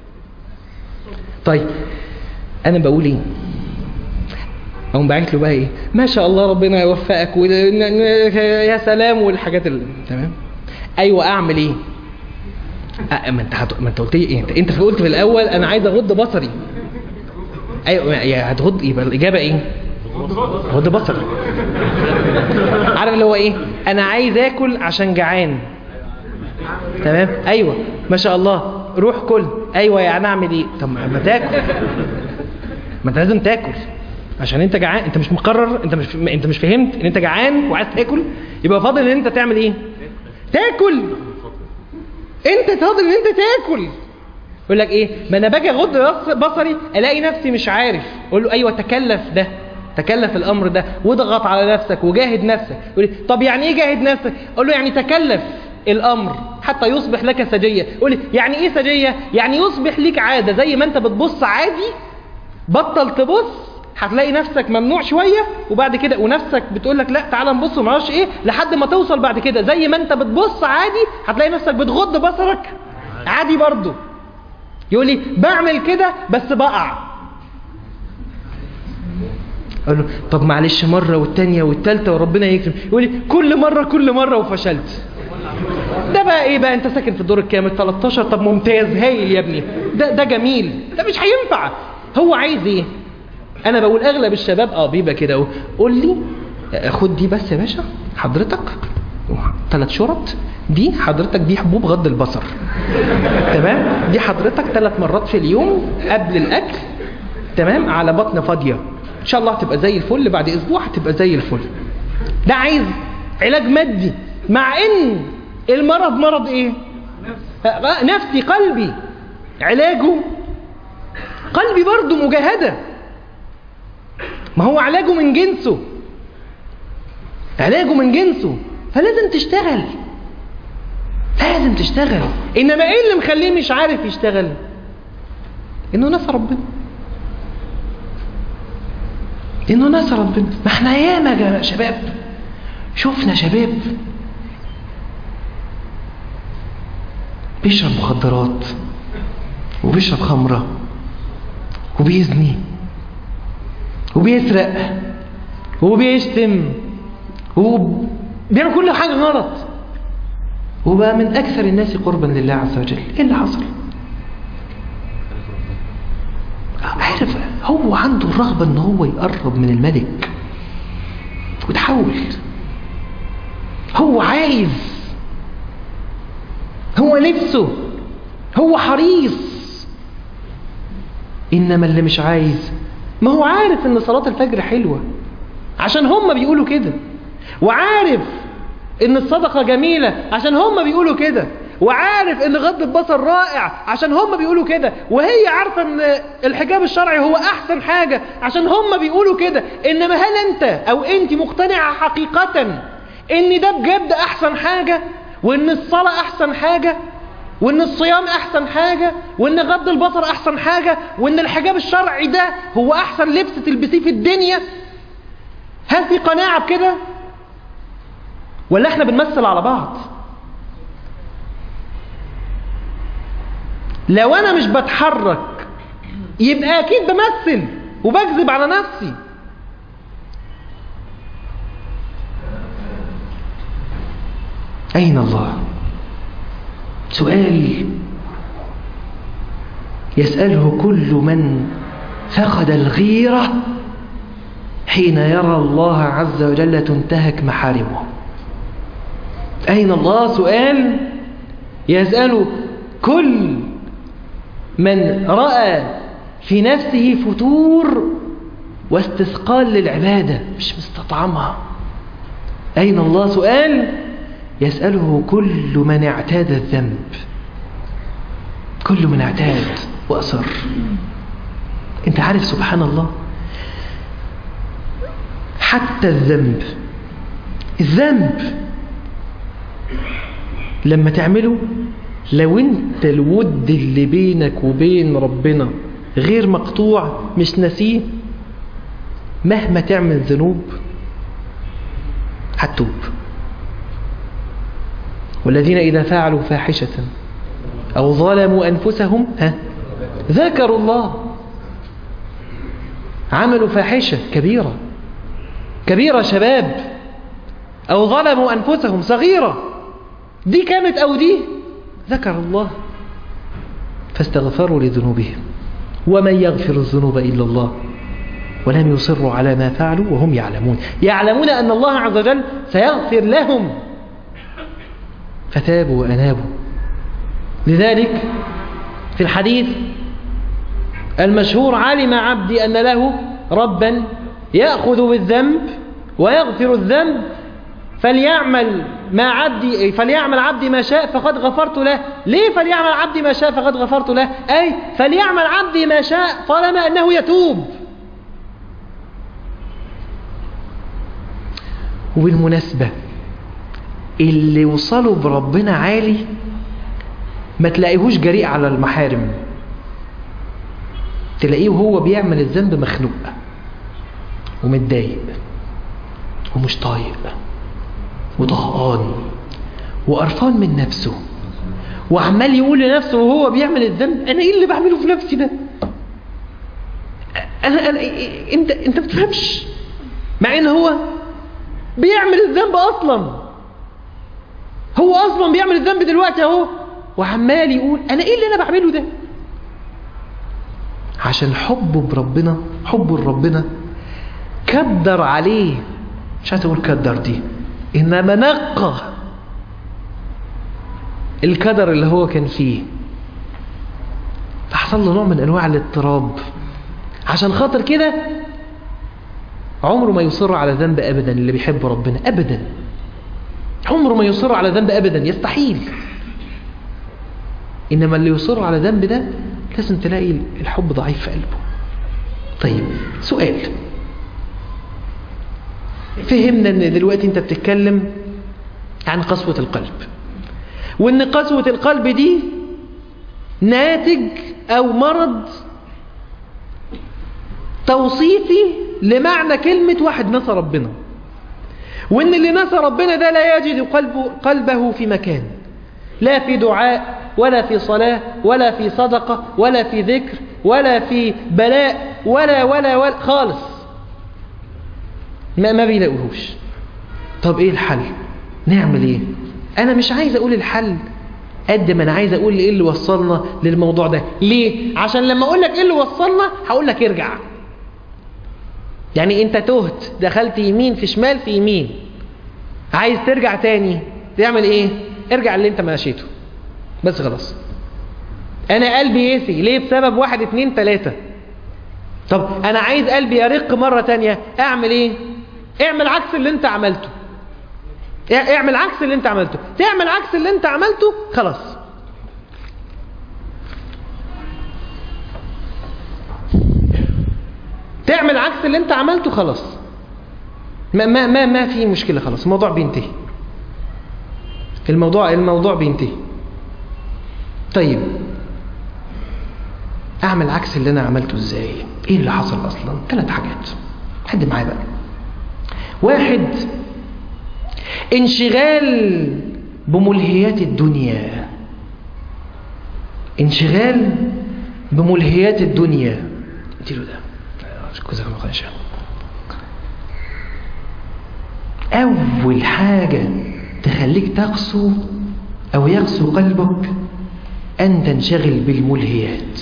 طيب انا بقول ايه اقوم باعت له بقى ايه ما شاء الله ربنا يوفقك و... يا سلام والحاجات اللي تمام ايوه اعمل ايه أه ما انت هت... ما انت قلت لي ايه انت انت قلت في الاول انا عايز اغض بصري ايوه يا هتغض يبقى الاجابه ايه غض بصري عارف اللي هو ايه انا عايز اكل عشان جعان تمام ايوه ما شاء الله روح كل ايوه يعني اعمل ايه طب ما تاكل ما انت لازم تاكل عشان انت جعان انت مش مقرر انت مش انت مش فهمت ان انت جعان وعايز تاكل يبقى فاضل ان انت تعمل ايه تاكل انت فاضل ان انت تاكل يقول لك ايه ما انا باجي اغض بص- بصري الاقي نفسي مش عارف اقول له ايوه تكلف ده تكلف الامر ده واضغط على نفسك وجاهد نفسك يقول لي طب يعني ايه جاهد نفسك اقول له يعني تكلف الامر حتى يصبح لك سجيه يقول لي يعني ايه سجيه يعني يصبح ليك عاده زي ما انت بتبص عادي بطل تبص هتلاقي نفسك ممنوع شويه وبعد كده ونفسك بتقول لك لا تعالى نبص وما اعرفش ايه لحد ما توصل بعد كده زي ما انت بتبص عادي هتلاقي نفسك بتغض بصرك عادي برضه يقول لي بعمل كده بس بقع اقول له طب معلش مره والتانيه والتالته وربنا يكرم يقول لي كل مره كل مره وفشلت ده بقى ايه بقى انت ساكن في الدور الكام ال 13 طب ممتاز هايل يا ابني ده ده جميل ده مش هينفع هو عايز ايه انا بقول اغلب الشباب اه بيبقى كده اهو قول لي آه، خد دي بس يا باشا حضرتك ثلاث شرط دي حضرتك دي حبوب غض البصر تمام دي حضرتك ثلاث مرات في اليوم قبل الاكل تمام على بطن فاضيه ان شاء الله هتبقى زي الفل بعد اسبوع هتبقى زي الفل ده عايز علاج مادي مع ان المرض مرض ايه آه، نفسي قلبي علاجه قلبي برضه مجاهده ما هو علاجه من جنسه علاجه من جنسه فلازم تشتغل لازم تشتغل انما ايه اللي مخليه مش عارف يشتغل انه نسى ربنا انه نسى ربنا ما احنا ياما يا شباب شفنا شباب بيشرب مخدرات وبيشرب خمرة وبيزني وبيسرق وبيشتم وبيعمل كل حاجة غلط وبقى من أكثر الناس قربا لله عز وجل إيه اللي حصل؟ عارف هو عنده الرغبة ان هو يقرب من الملك وتحول هو عايز هو نفسه هو حريص إنما اللي مش عايز ما هو عارف ان صلاة الفجر حلوة عشان هم بيقولوا كده وعارف ان الصدقة جميلة عشان هم بيقولوا كده وعارف ان غض البصر رائع عشان هم بيقولوا كده وهي عارفة ان الحجاب الشرعي هو احسن حاجة عشان هم بيقولوا كده انما هل انت او انت مقتنعة حقيقة ان ده بجد احسن حاجة وان الصلاة احسن حاجة وان الصيام احسن حاجة وان غض البصر احسن حاجة وان الحجاب الشرعي ده هو احسن لبس تلبسيه في الدنيا هل في قناعة بكده ولا احنا بنمثل على بعض لو انا مش بتحرك يبقى اكيد بمثل وبكذب على نفسي اين الله سؤال يسأله كل من فقد الغيرة حين يرى الله عز وجل تنتهك محارمه أين الله سؤال يسأل كل من رأى في نفسه فتور واستثقال للعبادة مش مستطعمها أين الله سؤال يسأله كل من اعتاد الذنب كل من اعتاد وأصر انت عارف سبحان الله حتى الذنب الذنب لما تعمله لو انت الود اللي بينك وبين ربنا غير مقطوع مش نسيه مهما تعمل ذنوب هتوب والذين إذا فعلوا فاحشة أو ظلموا أنفسهم ها ذكروا الله عملوا فاحشة كبيرة كبيرة شباب أو ظلموا أنفسهم صغيرة دي كانت أو دي ذكر الله فاستغفروا لذنوبهم ومن يغفر الذنوب إلا الله ولم يصروا على ما فعلوا وهم يعلمون يعلمون أن الله عز وجل سيغفر لهم فتابوا وأنابوا لذلك في الحديث المشهور علم عبدي أن له ربا يأخذ بالذنب ويغفر الذنب فليعمل ما عبدي فليعمل عبدي ما شاء فقد غفرت له ليه فليعمل عبدي ما شاء فقد غفرت له أي فليعمل عبدي ما شاء طالما أنه يتوب وبالمناسبة اللي وصلوا بربنا عالي ما تلاقيهوش جريء على المحارم تلاقيه وهو بيعمل الذنب مخنوق ومتضايق ومش طايق وطهقان وقرفان من نفسه وعمال يقول لنفسه وهو بيعمل الذنب انا ايه اللي بعمله في نفسي ده انا انا انت انت ما بتفهمش مع ان هو بيعمل الذنب اصلا هو اصلا بيعمل الذنب دلوقتي اهو وعمال يقول انا ايه اللي انا بعمله ده عشان حبه بربنا حبه لربنا كدر عليه مش عايز اقول كدر دي انما نقى الكدر اللي هو كان فيه فحصل له نوع من انواع الاضطراب عشان خاطر كده عمره ما يصر على ذنب ابدا اللي بيحب ربنا ابدا عمره ما يصر على ذنب ابدا يستحيل انما اللي يصر على ذنب ده لازم تلاقي الحب ضعيف في قلبه طيب سؤال فهمنا ان دلوقتي انت بتتكلم عن قسوة القلب وان قسوة القلب دي ناتج او مرض توصيفي لمعنى كلمة واحد نسى ربنا وان اللي نسى ربنا ده لا يجد قلبه, قلبه في مكان لا في دعاء ولا في صلاة ولا في صدقة ولا في ذكر ولا في بلاء ولا ولا ولا خالص ما, ما بيلاقوهوش طب ايه الحل نعمل ايه انا مش عايز اقول الحل قد ما انا عايز اقول ايه اللي وصلنا للموضوع ده ليه عشان لما اقول لك ايه اللي وصلنا هقول لك ارجع يعني انت تهت دخلت يمين في شمال في يمين عايز ترجع تاني تعمل ايه ارجع اللي انت ماشيته بس خلاص انا قلبي يسي ليه بسبب واحد اتنين تلاتة طب انا عايز قلبي يرق مرة تانية اعمل ايه اعمل عكس اللي انت عملته اعمل عكس اللي انت عملته تعمل عكس اللي انت عملته خلاص تعمل عكس اللي انت عملته خلاص ما ما ما, ما في مشكلة خلاص الموضوع بينتهي الموضوع الموضوع بينتهي طيب اعمل عكس اللي انا عملته ازاي ايه اللي حصل اصلا ثلاث حاجات حد معايا بقى واحد انشغال بملهيات الدنيا انشغال بملهيات الدنيا اديله ده جزاك الله خير اول حاجه تخليك تقسو او يقسو قلبك ان تنشغل بالملهيات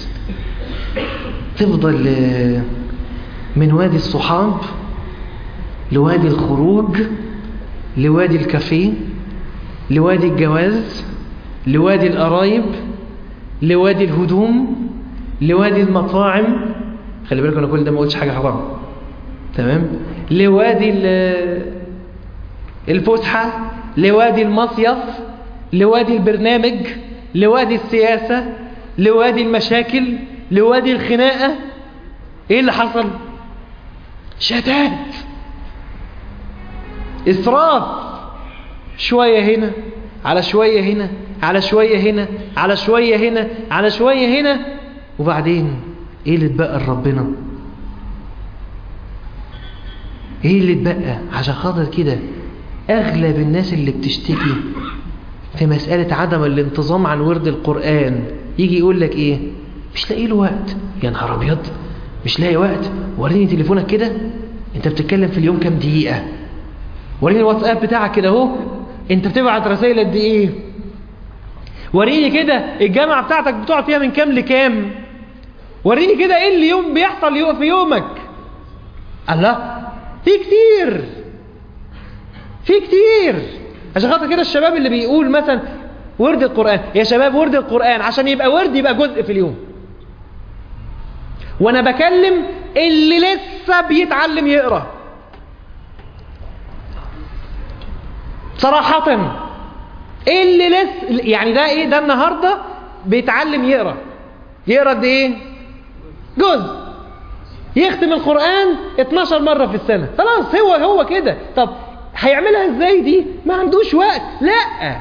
تفضل من وادي الصحاب لوادي الخروج لوادي الكافيه لوادي الجواز لوادي القرايب لوادي الهدوم لوادي المطاعم خلي بالك انا كل ده ما قلتش حاجه حرام تمام لوادي الفسحه لوادي المصيف لوادي البرنامج لوادي السياسه لوادي المشاكل لوادي الخناقه ايه اللي حصل شتات اسراف شويه هنا على شويه هنا على شويه هنا على شويه هنا على شويه هنا وبعدين ايه اللي اتبقى لربنا ايه اللي اتبقى عشان خاطر كده اغلب الناس اللي بتشتكي في مسألة عدم الانتظام عن ورد القرآن يجي يقول لك ايه مش لاقي له وقت يا نهار ابيض مش لاقي وقت وريني تليفونك كده انت بتتكلم في اليوم كام دقيقة وريني الواتساب بتاعك كده اهو انت بتبعت رسائل قد ايه وريني كده الجامعة بتاعتك بتقعد فيها من كام لكام وريني كده ايه اللي يوم بيحصل في يومك الله في كتير في كتير عشان خاطر كده الشباب اللي بيقول مثلا ورد القرآن يا شباب ورد القرآن عشان يبقى ورد يبقى جزء في اليوم وانا بكلم اللي لسه بيتعلم يقرأ صراحة اللي لسه يعني ده ايه ده النهاردة بيتعلم يقرأ يقرأ قد ايه جزء يختم القرآن 12 مرة في السنة خلاص هو هو كده طب هيعملها ازاي دي ما عندوش وقت لا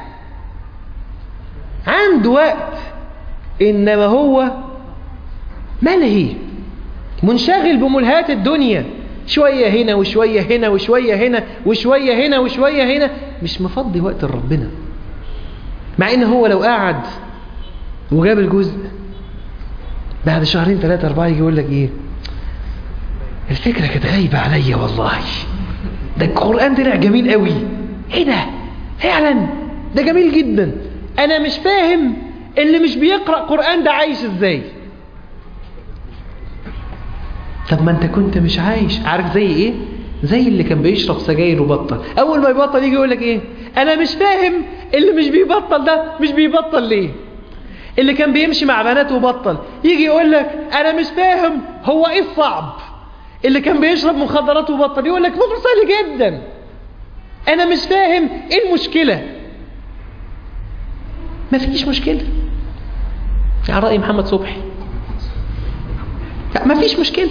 عنده وقت انما هو ملهي منشغل بملهات الدنيا شوية هنا وشوية هنا وشوية هنا وشوية هنا وشوية هنا مش مفضي وقت لربنا مع ان هو لو قعد وجاب الجزء بعد شهرين ثلاثة أربعة يجي يقول لك إيه الفكرة كانت غايبة عليا والله ده القرآن طلع جميل قوي ايه ده فعلا ده جميل جدا انا مش فاهم اللي مش بيقرأ قرآن ده عايش ازاي طب ما انت كنت مش عايش عارف زي ايه زي اللي كان بيشرب سجاير وبطل اول ما يبطل يجي يقول لك ايه انا مش فاهم اللي مش بيبطل ده مش بيبطل ليه اللي كان بيمشي مع بنات وبطل يجي يقول لك انا مش فاهم هو ايه الصعب اللي كان بيشرب مخدرات وبطل يقول لك موضوع سهل جدا انا مش فاهم ايه المشكله مفيش مشكله على راي محمد صبحي لا مفيش مشكله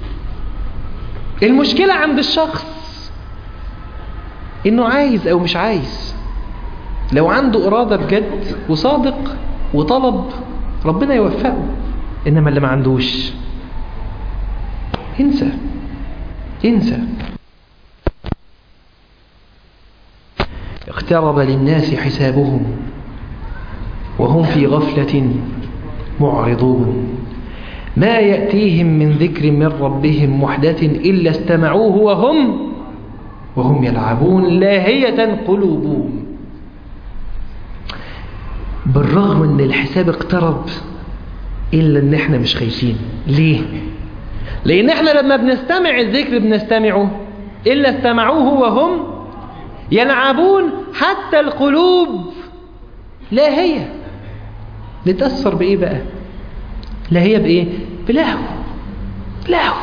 المشكله عند الشخص انه عايز او مش عايز لو عنده اراده بجد وصادق وطلب ربنا يوفقه انما اللي ما عندوش انسى انسى اقترب للناس حسابهم وهم في غفلة معرضون ما يأتيهم من ذكر من ربهم محدث إلا استمعوه وهم وهم يلعبون لاهية قلوبهم بالرغم ان الحساب اقترب الا ان احنا مش خايفين ليه لان احنا لما بنستمع الذكر بنستمعه الا استمعوه وهم يلعبون حتى القلوب لاهية نتأثر بإيه بقى لاهية بإيه بلهو لهو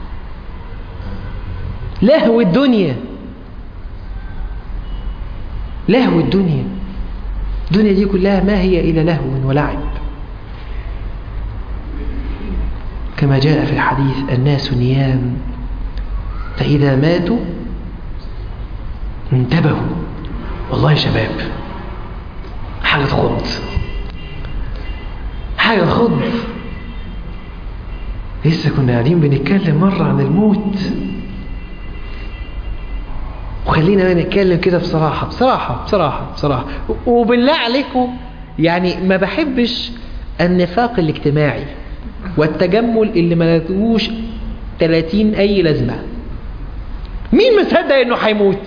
لهو الدنيا لهو الدنيا الدنيا دي كلها ما هي إلا لهو ولعب كما جاء في الحديث الناس نيام فإذا ماتوا انتبهوا والله يا شباب حاجة تخض حاجة تخض لسه كنا قاعدين بنتكلم مرة عن الموت وخلينا بقى نتكلم كده بصراحة بصراحة بصراحة بصراحة وبالله عليكم يعني ما بحبش النفاق الاجتماعي والتجمل اللي ما لهوش 30 أي لازمة مين مصدق إنه هيموت؟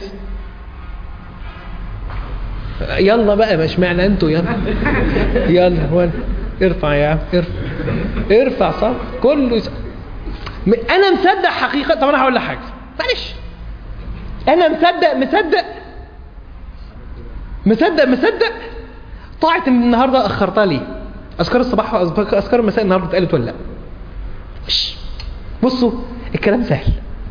يلا بقى مش معنى انتوا يلا يلا هو ارفع يا عم ارفع ارفع صح كله س... انا مصدق حقيقه طب انا هقول لك حاجه معلش انا مصدق مصدق مصدق مصدق طاعة النهارده اخرتها ليه اذكار الصباح واذكار المساء النهارده اتقالت ولا لا مش بصوا الكلام سهل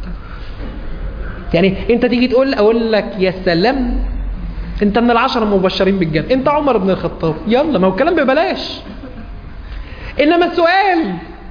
يعني انت تيجي تقول اقول لك يا سلام انت من العشرة المبشرين بالجنة انت عمر بن الخطاب يلا ما هو الكلام ببلاش انما السؤال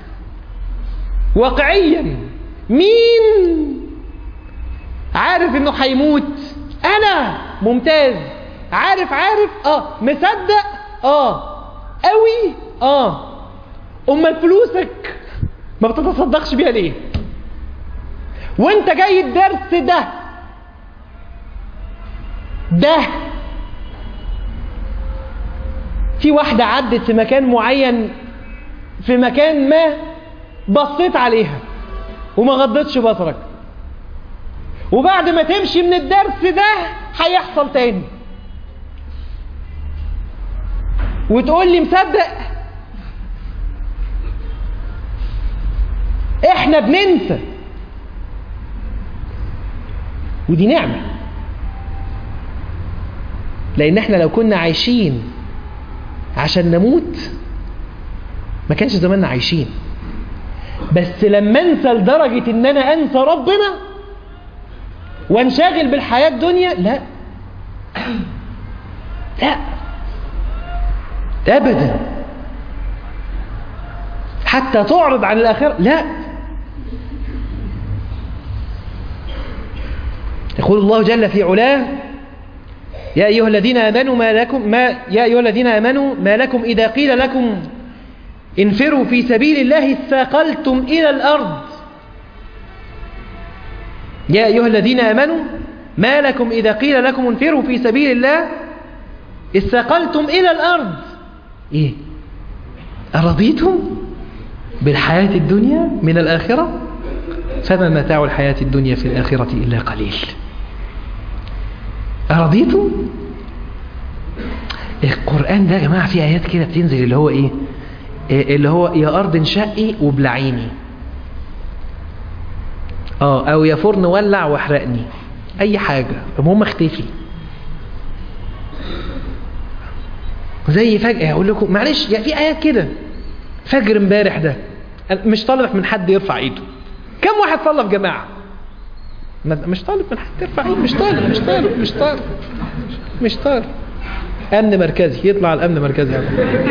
واقعيا مين عارف انه هيموت انا ممتاز عارف عارف اه مصدق اه قوي اه امال فلوسك ما بتتصدقش بيها ليه وانت جاي الدرس ده ده في واحدة عدت في مكان معين في مكان ما بصيت عليها وما غضتش بصرك وبعد ما تمشي من الدرس ده هيحصل تاني وتقول لي مصدق احنا بننسى ودي نعمه لان احنا لو كنا عايشين عشان نموت ما كانش زماننا عايشين بس لما انسى لدرجة ان انا انسى ربنا وانشغل بالحياة الدنيا لا لا ابدا حتى تعرض عن الاخرة لا يقول الله جل في علاه يا أيها الذين آمنوا ما لكم ما يا أيها الذين آمنوا ما لكم إذا قيل لكم انفروا في سبيل الله اثاقلتم إلى الأرض يا أيها الذين آمنوا ما لكم إذا قيل لكم انفروا في سبيل الله اثاقلتم إلى الأرض إيه أرضيتم بالحياة الدنيا من الآخرة فما متاع الحياة الدنيا في الآخرة إلا قليل رضيتوا القرآن ده يا جماعة فيه آيات كده بتنزل اللي هو إيه إيه اللي هو يا أرض انشقي وبلعيني اه او يا فرن ولع واحرقني اي حاجة المهم اختفي زي فجأة اقول لكم معلش يا في ايات كده فجر امبارح ده أنا مش طالب من حد يرفع ايده كم واحد صلى في جماعة ما- مش طالب من حد يرفع ايده مش طالب مش طالب مش طالب مش طالب امن مركزي يطلع على الامن مركزي يا عم.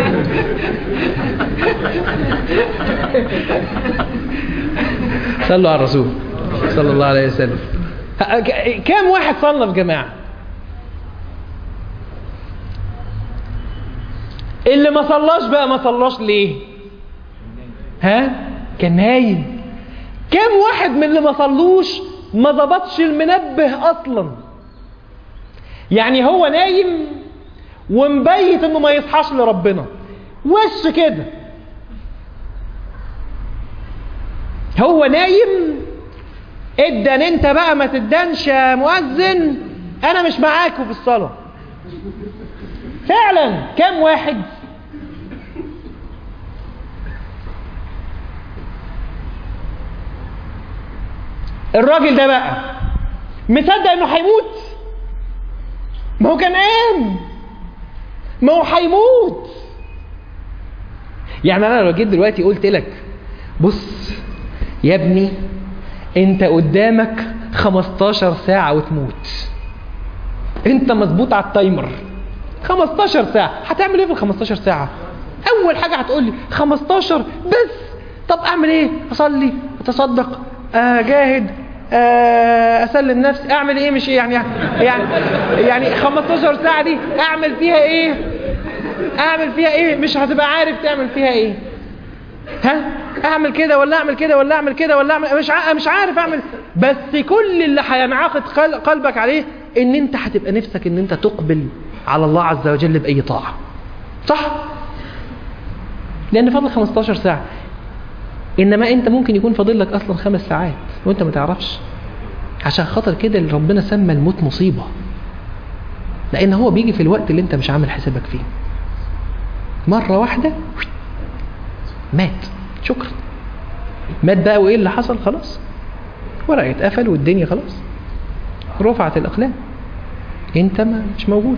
صلوا على الرسول صلى الله عليه وسلم ه- ك- كام واحد صلى في جماعة اللي ما صلاش بقى ما صلاش ليه ها كان نايم كام واحد من اللي ما صلوش ما ظبطش المنبه اصلا يعني هو نايم ومبيت انه ما يصحاش لربنا وش كده هو نايم ادن انت بقى ما تدنش يا مؤذن انا مش معاكوا في الصلاة فعلا كم واحد الراجل ده بقى مصدق انه هيموت ما هو كان قام ما هو هيموت يعني انا لو جيت دلوقتي قلت لك بص يا ابني انت قدامك 15 ساعة وتموت انت مظبوط على التايمر 15 ساعة هتعمل ايه في ال 15 ساعة اول حاجة هتقول لي 15 بس طب اعمل ايه اصلي اتصدق اجاهد آه، اسلم نفسي اعمل ايه مش إيه؟ يعني يعني يعني 15 ساعة دي اعمل فيها ايه اعمل فيها ايه مش هتبقى عارف تعمل فيها ايه ها اعمل كده ولا اعمل كده ولا اعمل كده ولا اعمل مش ع... مش عارف اعمل بس كل اللي هينعقد قل- قلبك عليه ان انت هتبقى نفسك ان انت تقبل على الله عز وجل باي طاعه صح لان فاضل 15 ساعه انما انت ممكن يكون فاضل لك اصلا خمس ساعات وانت ما تعرفش عشان خاطر كده اللي ربنا سمى الموت مصيبه لان هو بيجي في الوقت اللي انت مش عامل حسابك فيه مره واحده مات شكرا مات بقى وايه اللي حصل خلاص ورقه اتقفل والدنيا خلاص رفعت الاقلام انت ما مش موجود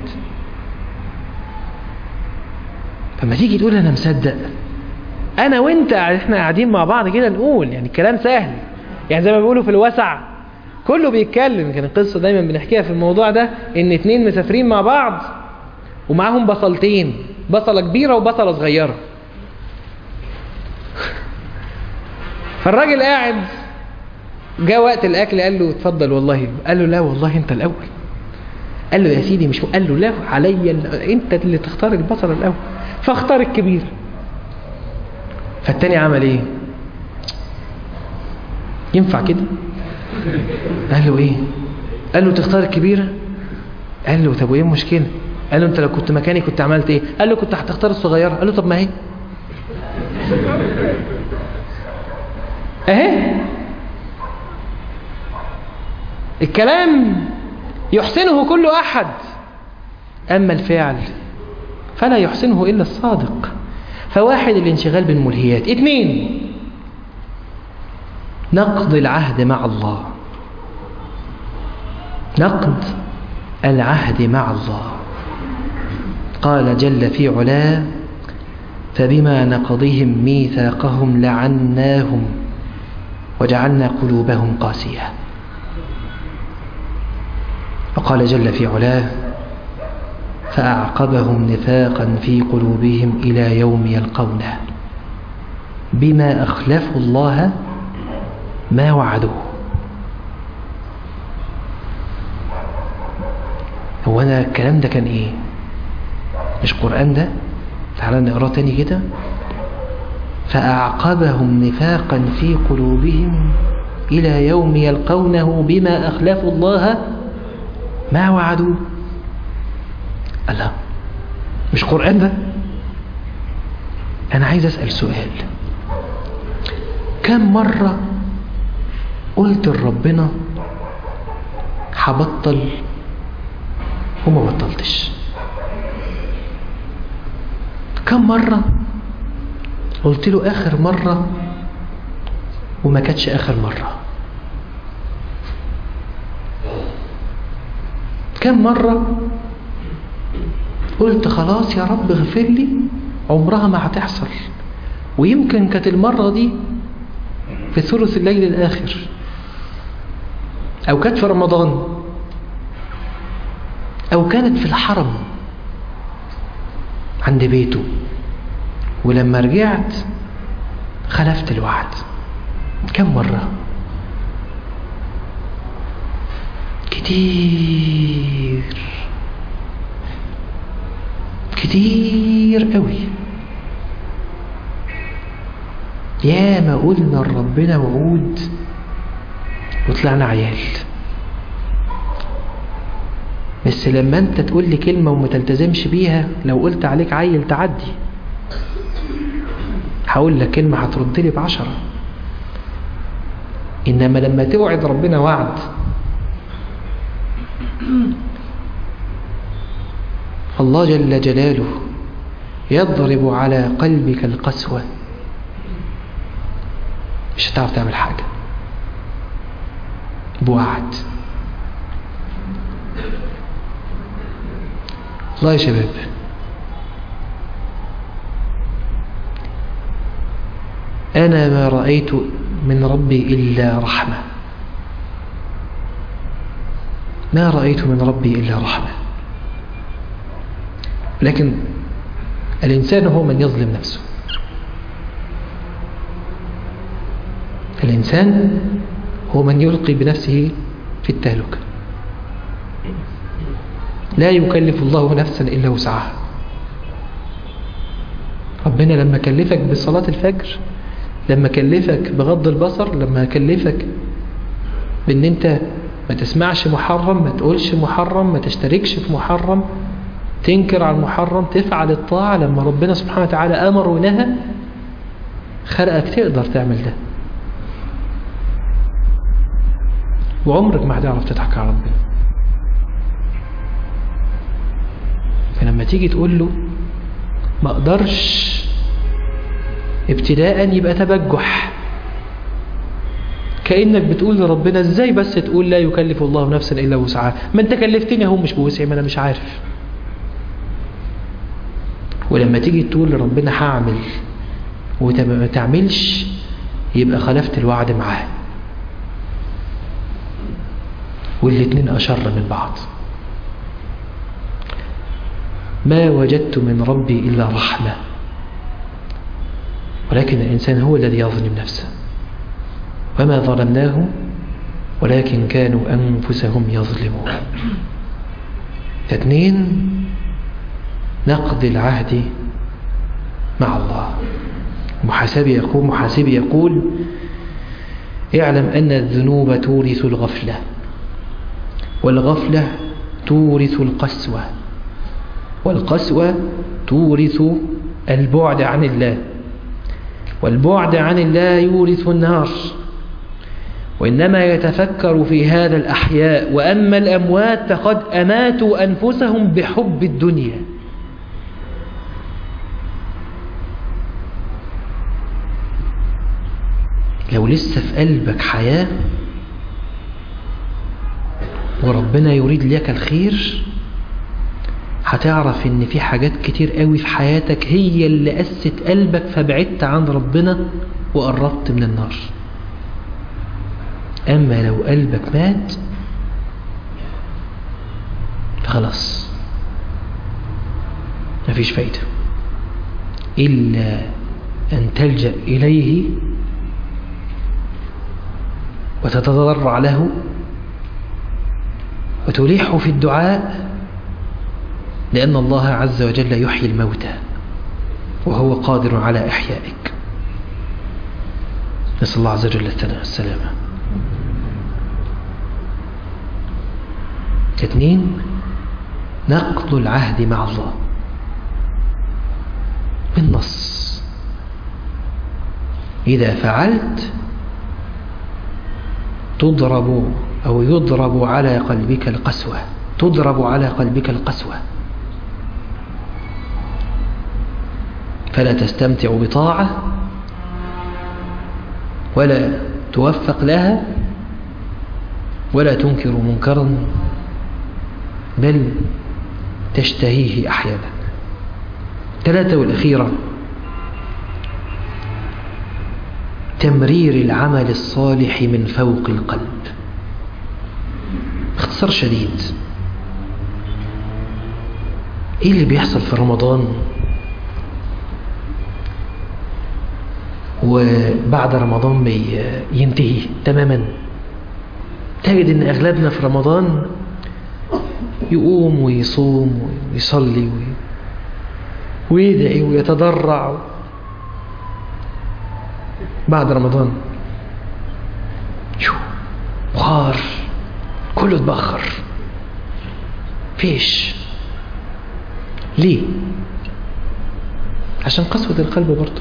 فما تيجي تقول انا مصدق انا وانت احنا قاعدين مع بعض كده نقول يعني الكلام سهل يعني زي ما بيقولوا في الوسع كله بيتكلم كان القصه دايما بنحكيها في الموضوع ده ان اتنين مسافرين مع بعض ومعاهم بصلتين بصله كبيره وبصله صغيره فالراجل قاعد جاء وقت الاكل قال له اتفضل والله قال له لا والله انت الاول قال له يا سيدي مش قال له لا عليا ال- انت اللي تختار البصل الاول فاختار الكبير فالتاني عمل ايه ينفع كده قال له ايه قال له تختار الكبيره قال له طب وايه المشكله قال له انت لو كنت مكاني كنت عملت ايه قال له كنت هتختار الصغيره قال له طب ما هي اهي الكلام يحسنه كل احد اما الفعل فلا يحسنه الا الصادق فواحد الانشغال بالملهيات اثنين نقض العهد مع الله نقض العهد مع الله قال جل في علاه فبما نقضهم ميثاقهم لعناهم وجعلنا قلوبهم قاسية وقال جل في علاه فأعقبهم نفاقا في قلوبهم إلى يوم يلقونه بما أخلفوا الله ما وعدوه هو أنا الكلام ده كان إيه مش قرآن ده تعالى نقراه تاني كده فأعقبهم نفاقا في قلوبهم إلى يوم يلقونه بما أخلفوا الله ما وعدوه الله مش قرآن ده أنا عايز أسأل سؤال كم مرة قلت لربنا هبطل وما بطلتش كم مرة قلت له آخر مرة وما كانتش آخر مرة كم مرة قلت خلاص يا رب اغفر لي عمرها ما هتحصل ويمكن كانت المرة دي في ثلث الليل الآخر أو كانت في رمضان أو كانت في الحرم عند بيته ولما رجعت خلفت الوعد كم مرة كتير كتير قوي يا ما قلنا لربنا وعود وطلعنا عيال بس لما انت تقول لي كلمة وما تلتزمش بيها لو قلت عليك عيل تعدي هقول لك كلمة هترد لي بعشرة إنما لما توعد ربنا وعد الله جل جلاله يضرب على قلبك القسوة مش هتعرف تعمل حاجة بوعد الله يا شباب أنا ما رأيت من ربي إلا رحمة ما رأيت من ربي إلا رحمة لكن الإنسان هو من يظلم نفسه الإنسان هو من يلقي بنفسه في التهلكة لا يكلف الله نفسا إلا وسعها ربنا لما كلفك بصلاة الفجر لما كلفك بغض البصر لما كلفك بان انت ما تسمعش محرم ما تقولش محرم ما تشتركش في محرم تنكر على المحرم تفعل الطاعة لما ربنا سبحانه وتعالى أمر ونهى خلقك تقدر تعمل ده وعمرك ما هتعرف تضحك على ربنا فلما تيجي تقول له ما اقدرش ابتداء يبقى تبجح كأنك بتقول لربنا ازاي بس تقول لا يكلف الله نفسا إلا وسعها ما انت كلفتني اهو مش بوسعي ما انا مش عارف ولما تيجي تقول لربنا هعمل وما تعملش يبقى خلفت الوعد معاه والاتنين أشر من بعض ما وجدت من ربي إلا رحمة ولكن الإنسان هو الذي يظلم نفسه وما ظلمناهم ولكن كانوا أنفسهم يظلمون اثنين نقض العهد مع الله محاسبي يقول محاسبي يقول اعلم أن الذنوب تورث الغفلة والغفلة تورث القسوة والقسوة تورث البعد عن الله والبعد عن الله يورث النار وإنما يتفكر في هذا الأحياء وأما الأموات فقد أماتوا أنفسهم بحب الدنيا لو لسه في قلبك حياة وربنا يريد لك الخير هتعرف ان في حاجات كتير قوي في حياتك هي اللي قست قلبك فبعدت عن ربنا وقربت من النار اما لو قلبك مات فخلاص مفيش فايدة إلا أن تلجأ إليه وتتضرع له وتلح في الدعاء لأن الله عز وجل يحيي الموتى وهو قادر على إحيائك نسأل الله عز وجل السلامة اثنين نقض العهد مع الله بالنص إذا فعلت تضرب أو يضرب على قلبك القسوة تضرب على قلبك القسوة فلا تستمتع بطاعة ولا توفق لها ولا تنكر منكرا بل تشتهيه أحيانا ثلاثة والأخيرة تمرير العمل الصالح من فوق القلب باختصار شديد ايه اللي بيحصل في رمضان وبعد رمضان ما ينتهي تماما تجد ان اغلبنا في رمضان يقوم ويصوم ويصلي ويدعي ويتضرع بعد رمضان شو بخار كله اتبخر فيش ليه عشان قسوة القلب برضه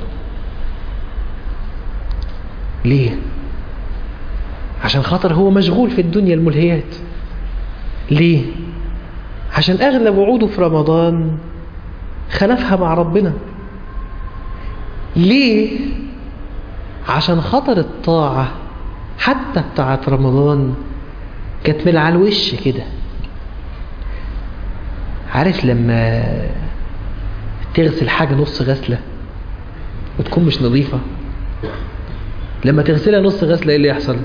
ليه عشان خاطر هو مشغول في الدنيا الملهيات ليه عشان اغلب وعوده في رمضان خلفها مع ربنا ليه عشان خاطر الطاعة حتى بتاعت رمضان كانت من على الوش كده عارف لما تغسل حاجة نص غسلة وتكون مش نظيفة لما تغسلها نص غسلة ايه اللي يحصل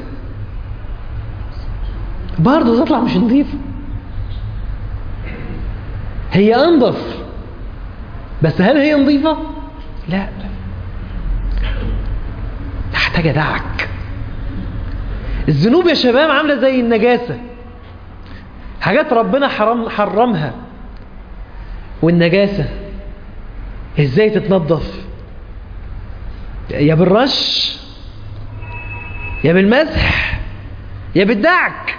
برضه تطلع مش نظيفة هي انضف بس هل هي نظيفة لا محتاجة دعك الذنوب يا شباب عاملة زي النجاسة حاجات ربنا حرم حرمها والنجاسة ازاي تتنظف يا بالرش يا بالمسح يا بالدعك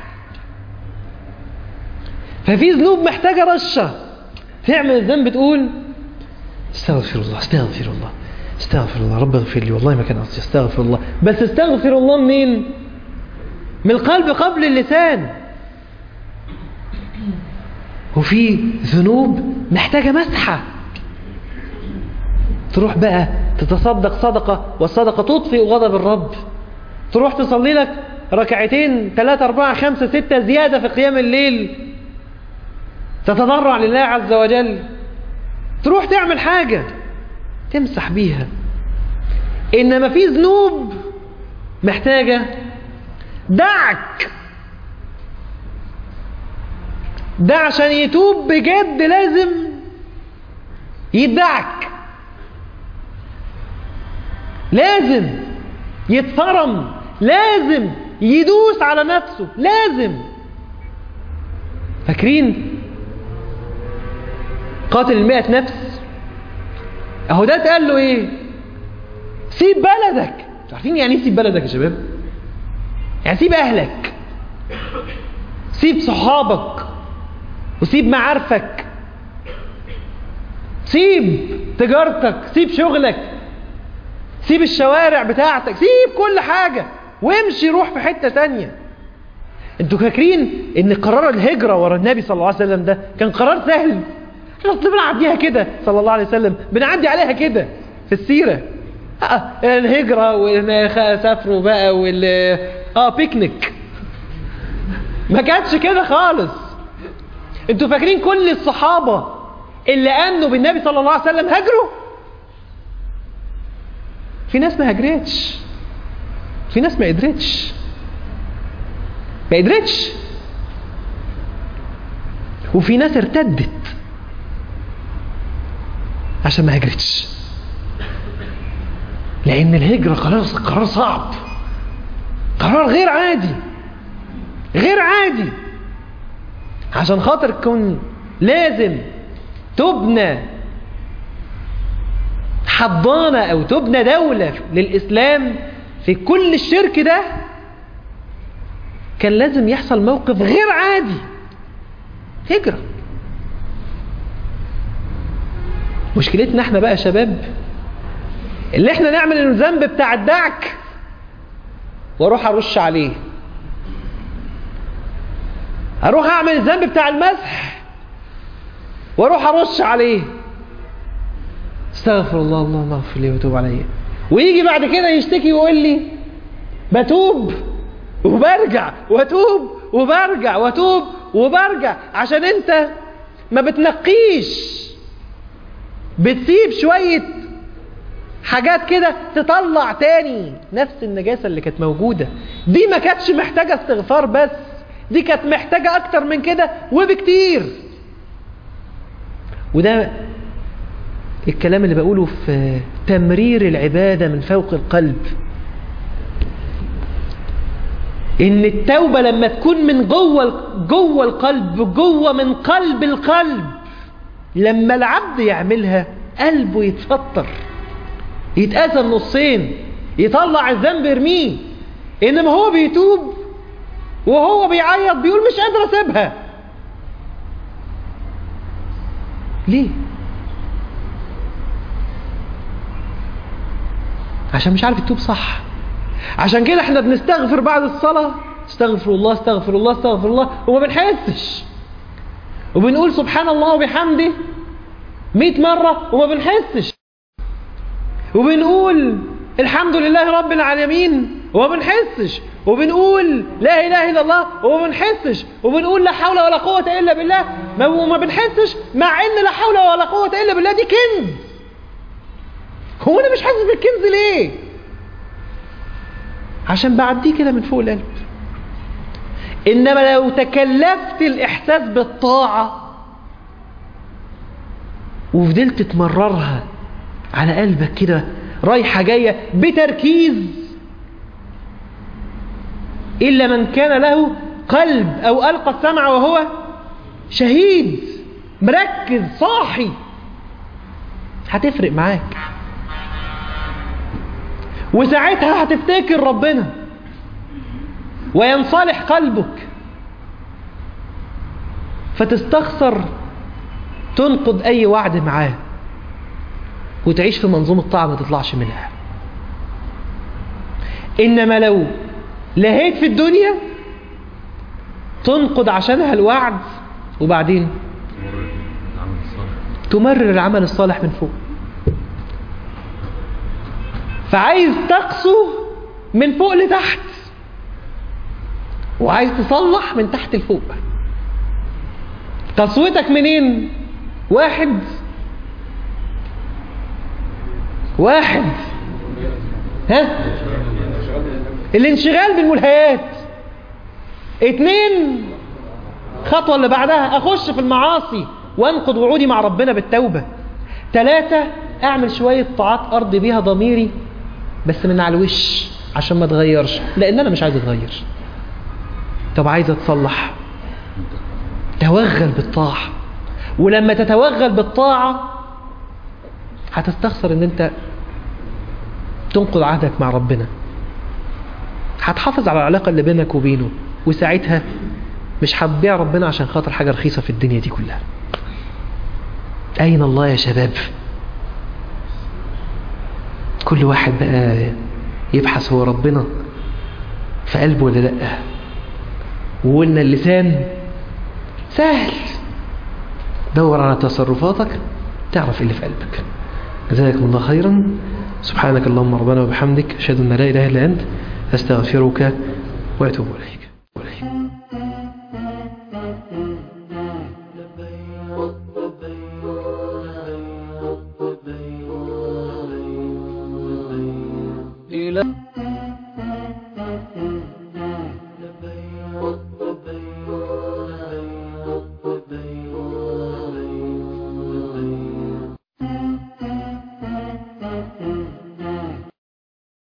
ففي ذنوب محتاجة رشة تعمل الذنب تقول استغفر الله استغفر الله استغفر الله رب اغفر لي والله ما كان قصدي استغفر الله بس استغفر الله منين من القلب قبل اللسان وفي ذنوب محتاجة مسحة تروح بقى تتصدق صدقة والصدقة تطفئ غضب الرب تروح تصلي لك ركعتين ثلاثة أربعة خمسة ستة زيادة في قيام الليل تتضرع لله عز وجل تروح تعمل حاجة تمسح بيها إنما في ذنوب محتاجة دعك ده عشان يتوب بجد لازم يدعك لازم يتفرم لازم يدوس على نفسه لازم فاكرين قاتل المئة نفس اهو ده اتقال له ايه سيب بلدك عارفين يعني ايه سيب بلدك يا شباب يعني سيب اهلك سيب صحابك وسيب معارفك سيب تجارتك سيب شغلك سيب الشوارع بتاعتك سيب كل حاجة وامشي روح في حتة تانية انتوا فاكرين ان قرار الهجرة ورا النبي صلى الله عليه وسلم ده كان قرار سهل احنا اصل بنعديها كده صلى الله عليه وسلم بنعدي عليها كده في السيرة آه الهجرة وسافروا بقى وال اه بيكنيك ما كانتش كده خالص انتوا فاكرين كل الصحابة اللي امنوا بالنبي صلى الله عليه وسلم هاجروا في ناس ما هاجرتش في ناس ما قدرتش ما قدرتش وفي ناس ارتدت عشان ما هاجرتش لان الهجرة قرار قرار صعب قرار غير عادي غير عادي عشان خاطر تكون لازم تبنى حضانة أو تبنى دولة للإسلام في كل الشرك ده كان لازم يحصل موقف غير عادي هجرة مشكلتنا احنا بقى شباب اللي احنا نعمل الذنب بتاع الدعك واروح ارش عليه اروح اعمل الذنب بتاع المسح واروح ارش عليه استغفر الله الله الله اغفر لي وتوب علي ويجي بعد كده يشتكي ويقول لي بتوب وبرجع واتوب وبرجع واتوب وبرجع عشان انت ما بتنقيش بتسيب شوية حاجات كده تطلع تاني نفس النجاسة اللي كانت موجودة دي ما كانتش محتاجة استغفار بس دي كانت محتاجة اكتر من كده وبكتير وده الكلام اللي بقوله في تمرير العبادة من فوق القلب ان التوبة لما تكون من جوه جوه القلب جوه من قلب القلب لما العبد يعملها قلبه يتفطر يتقسم نصين يطلع الذنب يرميه انما هو بيتوب وهو بيعيط بيقول مش قادر اسيبها ليه عشان مش عارف يتوب صح عشان كده احنا بنستغفر بعد الصلاة استغفر الله استغفر الله استغفر الله وما بنحسش وبنقول سبحان الله وبحمده مئة مرة وما بنحسش وبنقول الحمد لله رب العالمين وما بنحسش وبنقول لا إله إلا الله وما بنحسش وبنقول لا حول ولا قوة إلا بالله ما- وما بنحسش مع إن لا حول ولا قوة إلا بالله دي كنز هو أنا مش حاسس بالكنز ليه عشان بعديه كده من فوق القلب إنما لو تكلفت الإحساس بالطاعة وفضلت تمررها على قلبك كده رايحة جاية بتركيز إلا من كان له قلب أو ألقى السمع وهو شهيد مركز صاحي هتفرق معاك وساعتها هتفتكر ربنا وينصلح قلبك فتستخسر تنقض أي وعد معاه وتعيش في منظومة طاعة ما تطلعش منها إنما لو لهيت في الدنيا تنقض عشانها الوعد وبعدين العمل الصالح تمرر العمل الصالح من فوق فعايز تقسو من فوق لتحت وعايز تصلح من تحت لفوق قسوتك منين واحد واحد ها الانشغال بالملهيات اتنين خطوة اللي بعدها اخش في المعاصي وانقض وعودي مع ربنا بالتوبة تلاتة اعمل شوية طاعات ارضي بيها ضميري بس من على الوش عشان ما اتغيرش لان انا مش عايز اتغير طب عايز اتصلح توغل بالطاعة ولما تتوغل بالطاعة هتستخسر ان انت تنقض عهدك مع ربنا هتحافظ على العلاقة اللي بينك وبينه وساعتها مش هتبيع ربنا عشان خاطر حاجة رخيصة في الدنيا دي كلها أين الله يا شباب كل واحد بقى يبحث هو ربنا في قلبه ولا لأ وقلنا اللسان سهل دور على تصرفاتك تعرف اللي في قلبك جزاكم الله خيرا سبحانك اللهم ربنا وبحمدك أشهد أن لا إله إلا أنت أستغفرك وأتوب إليك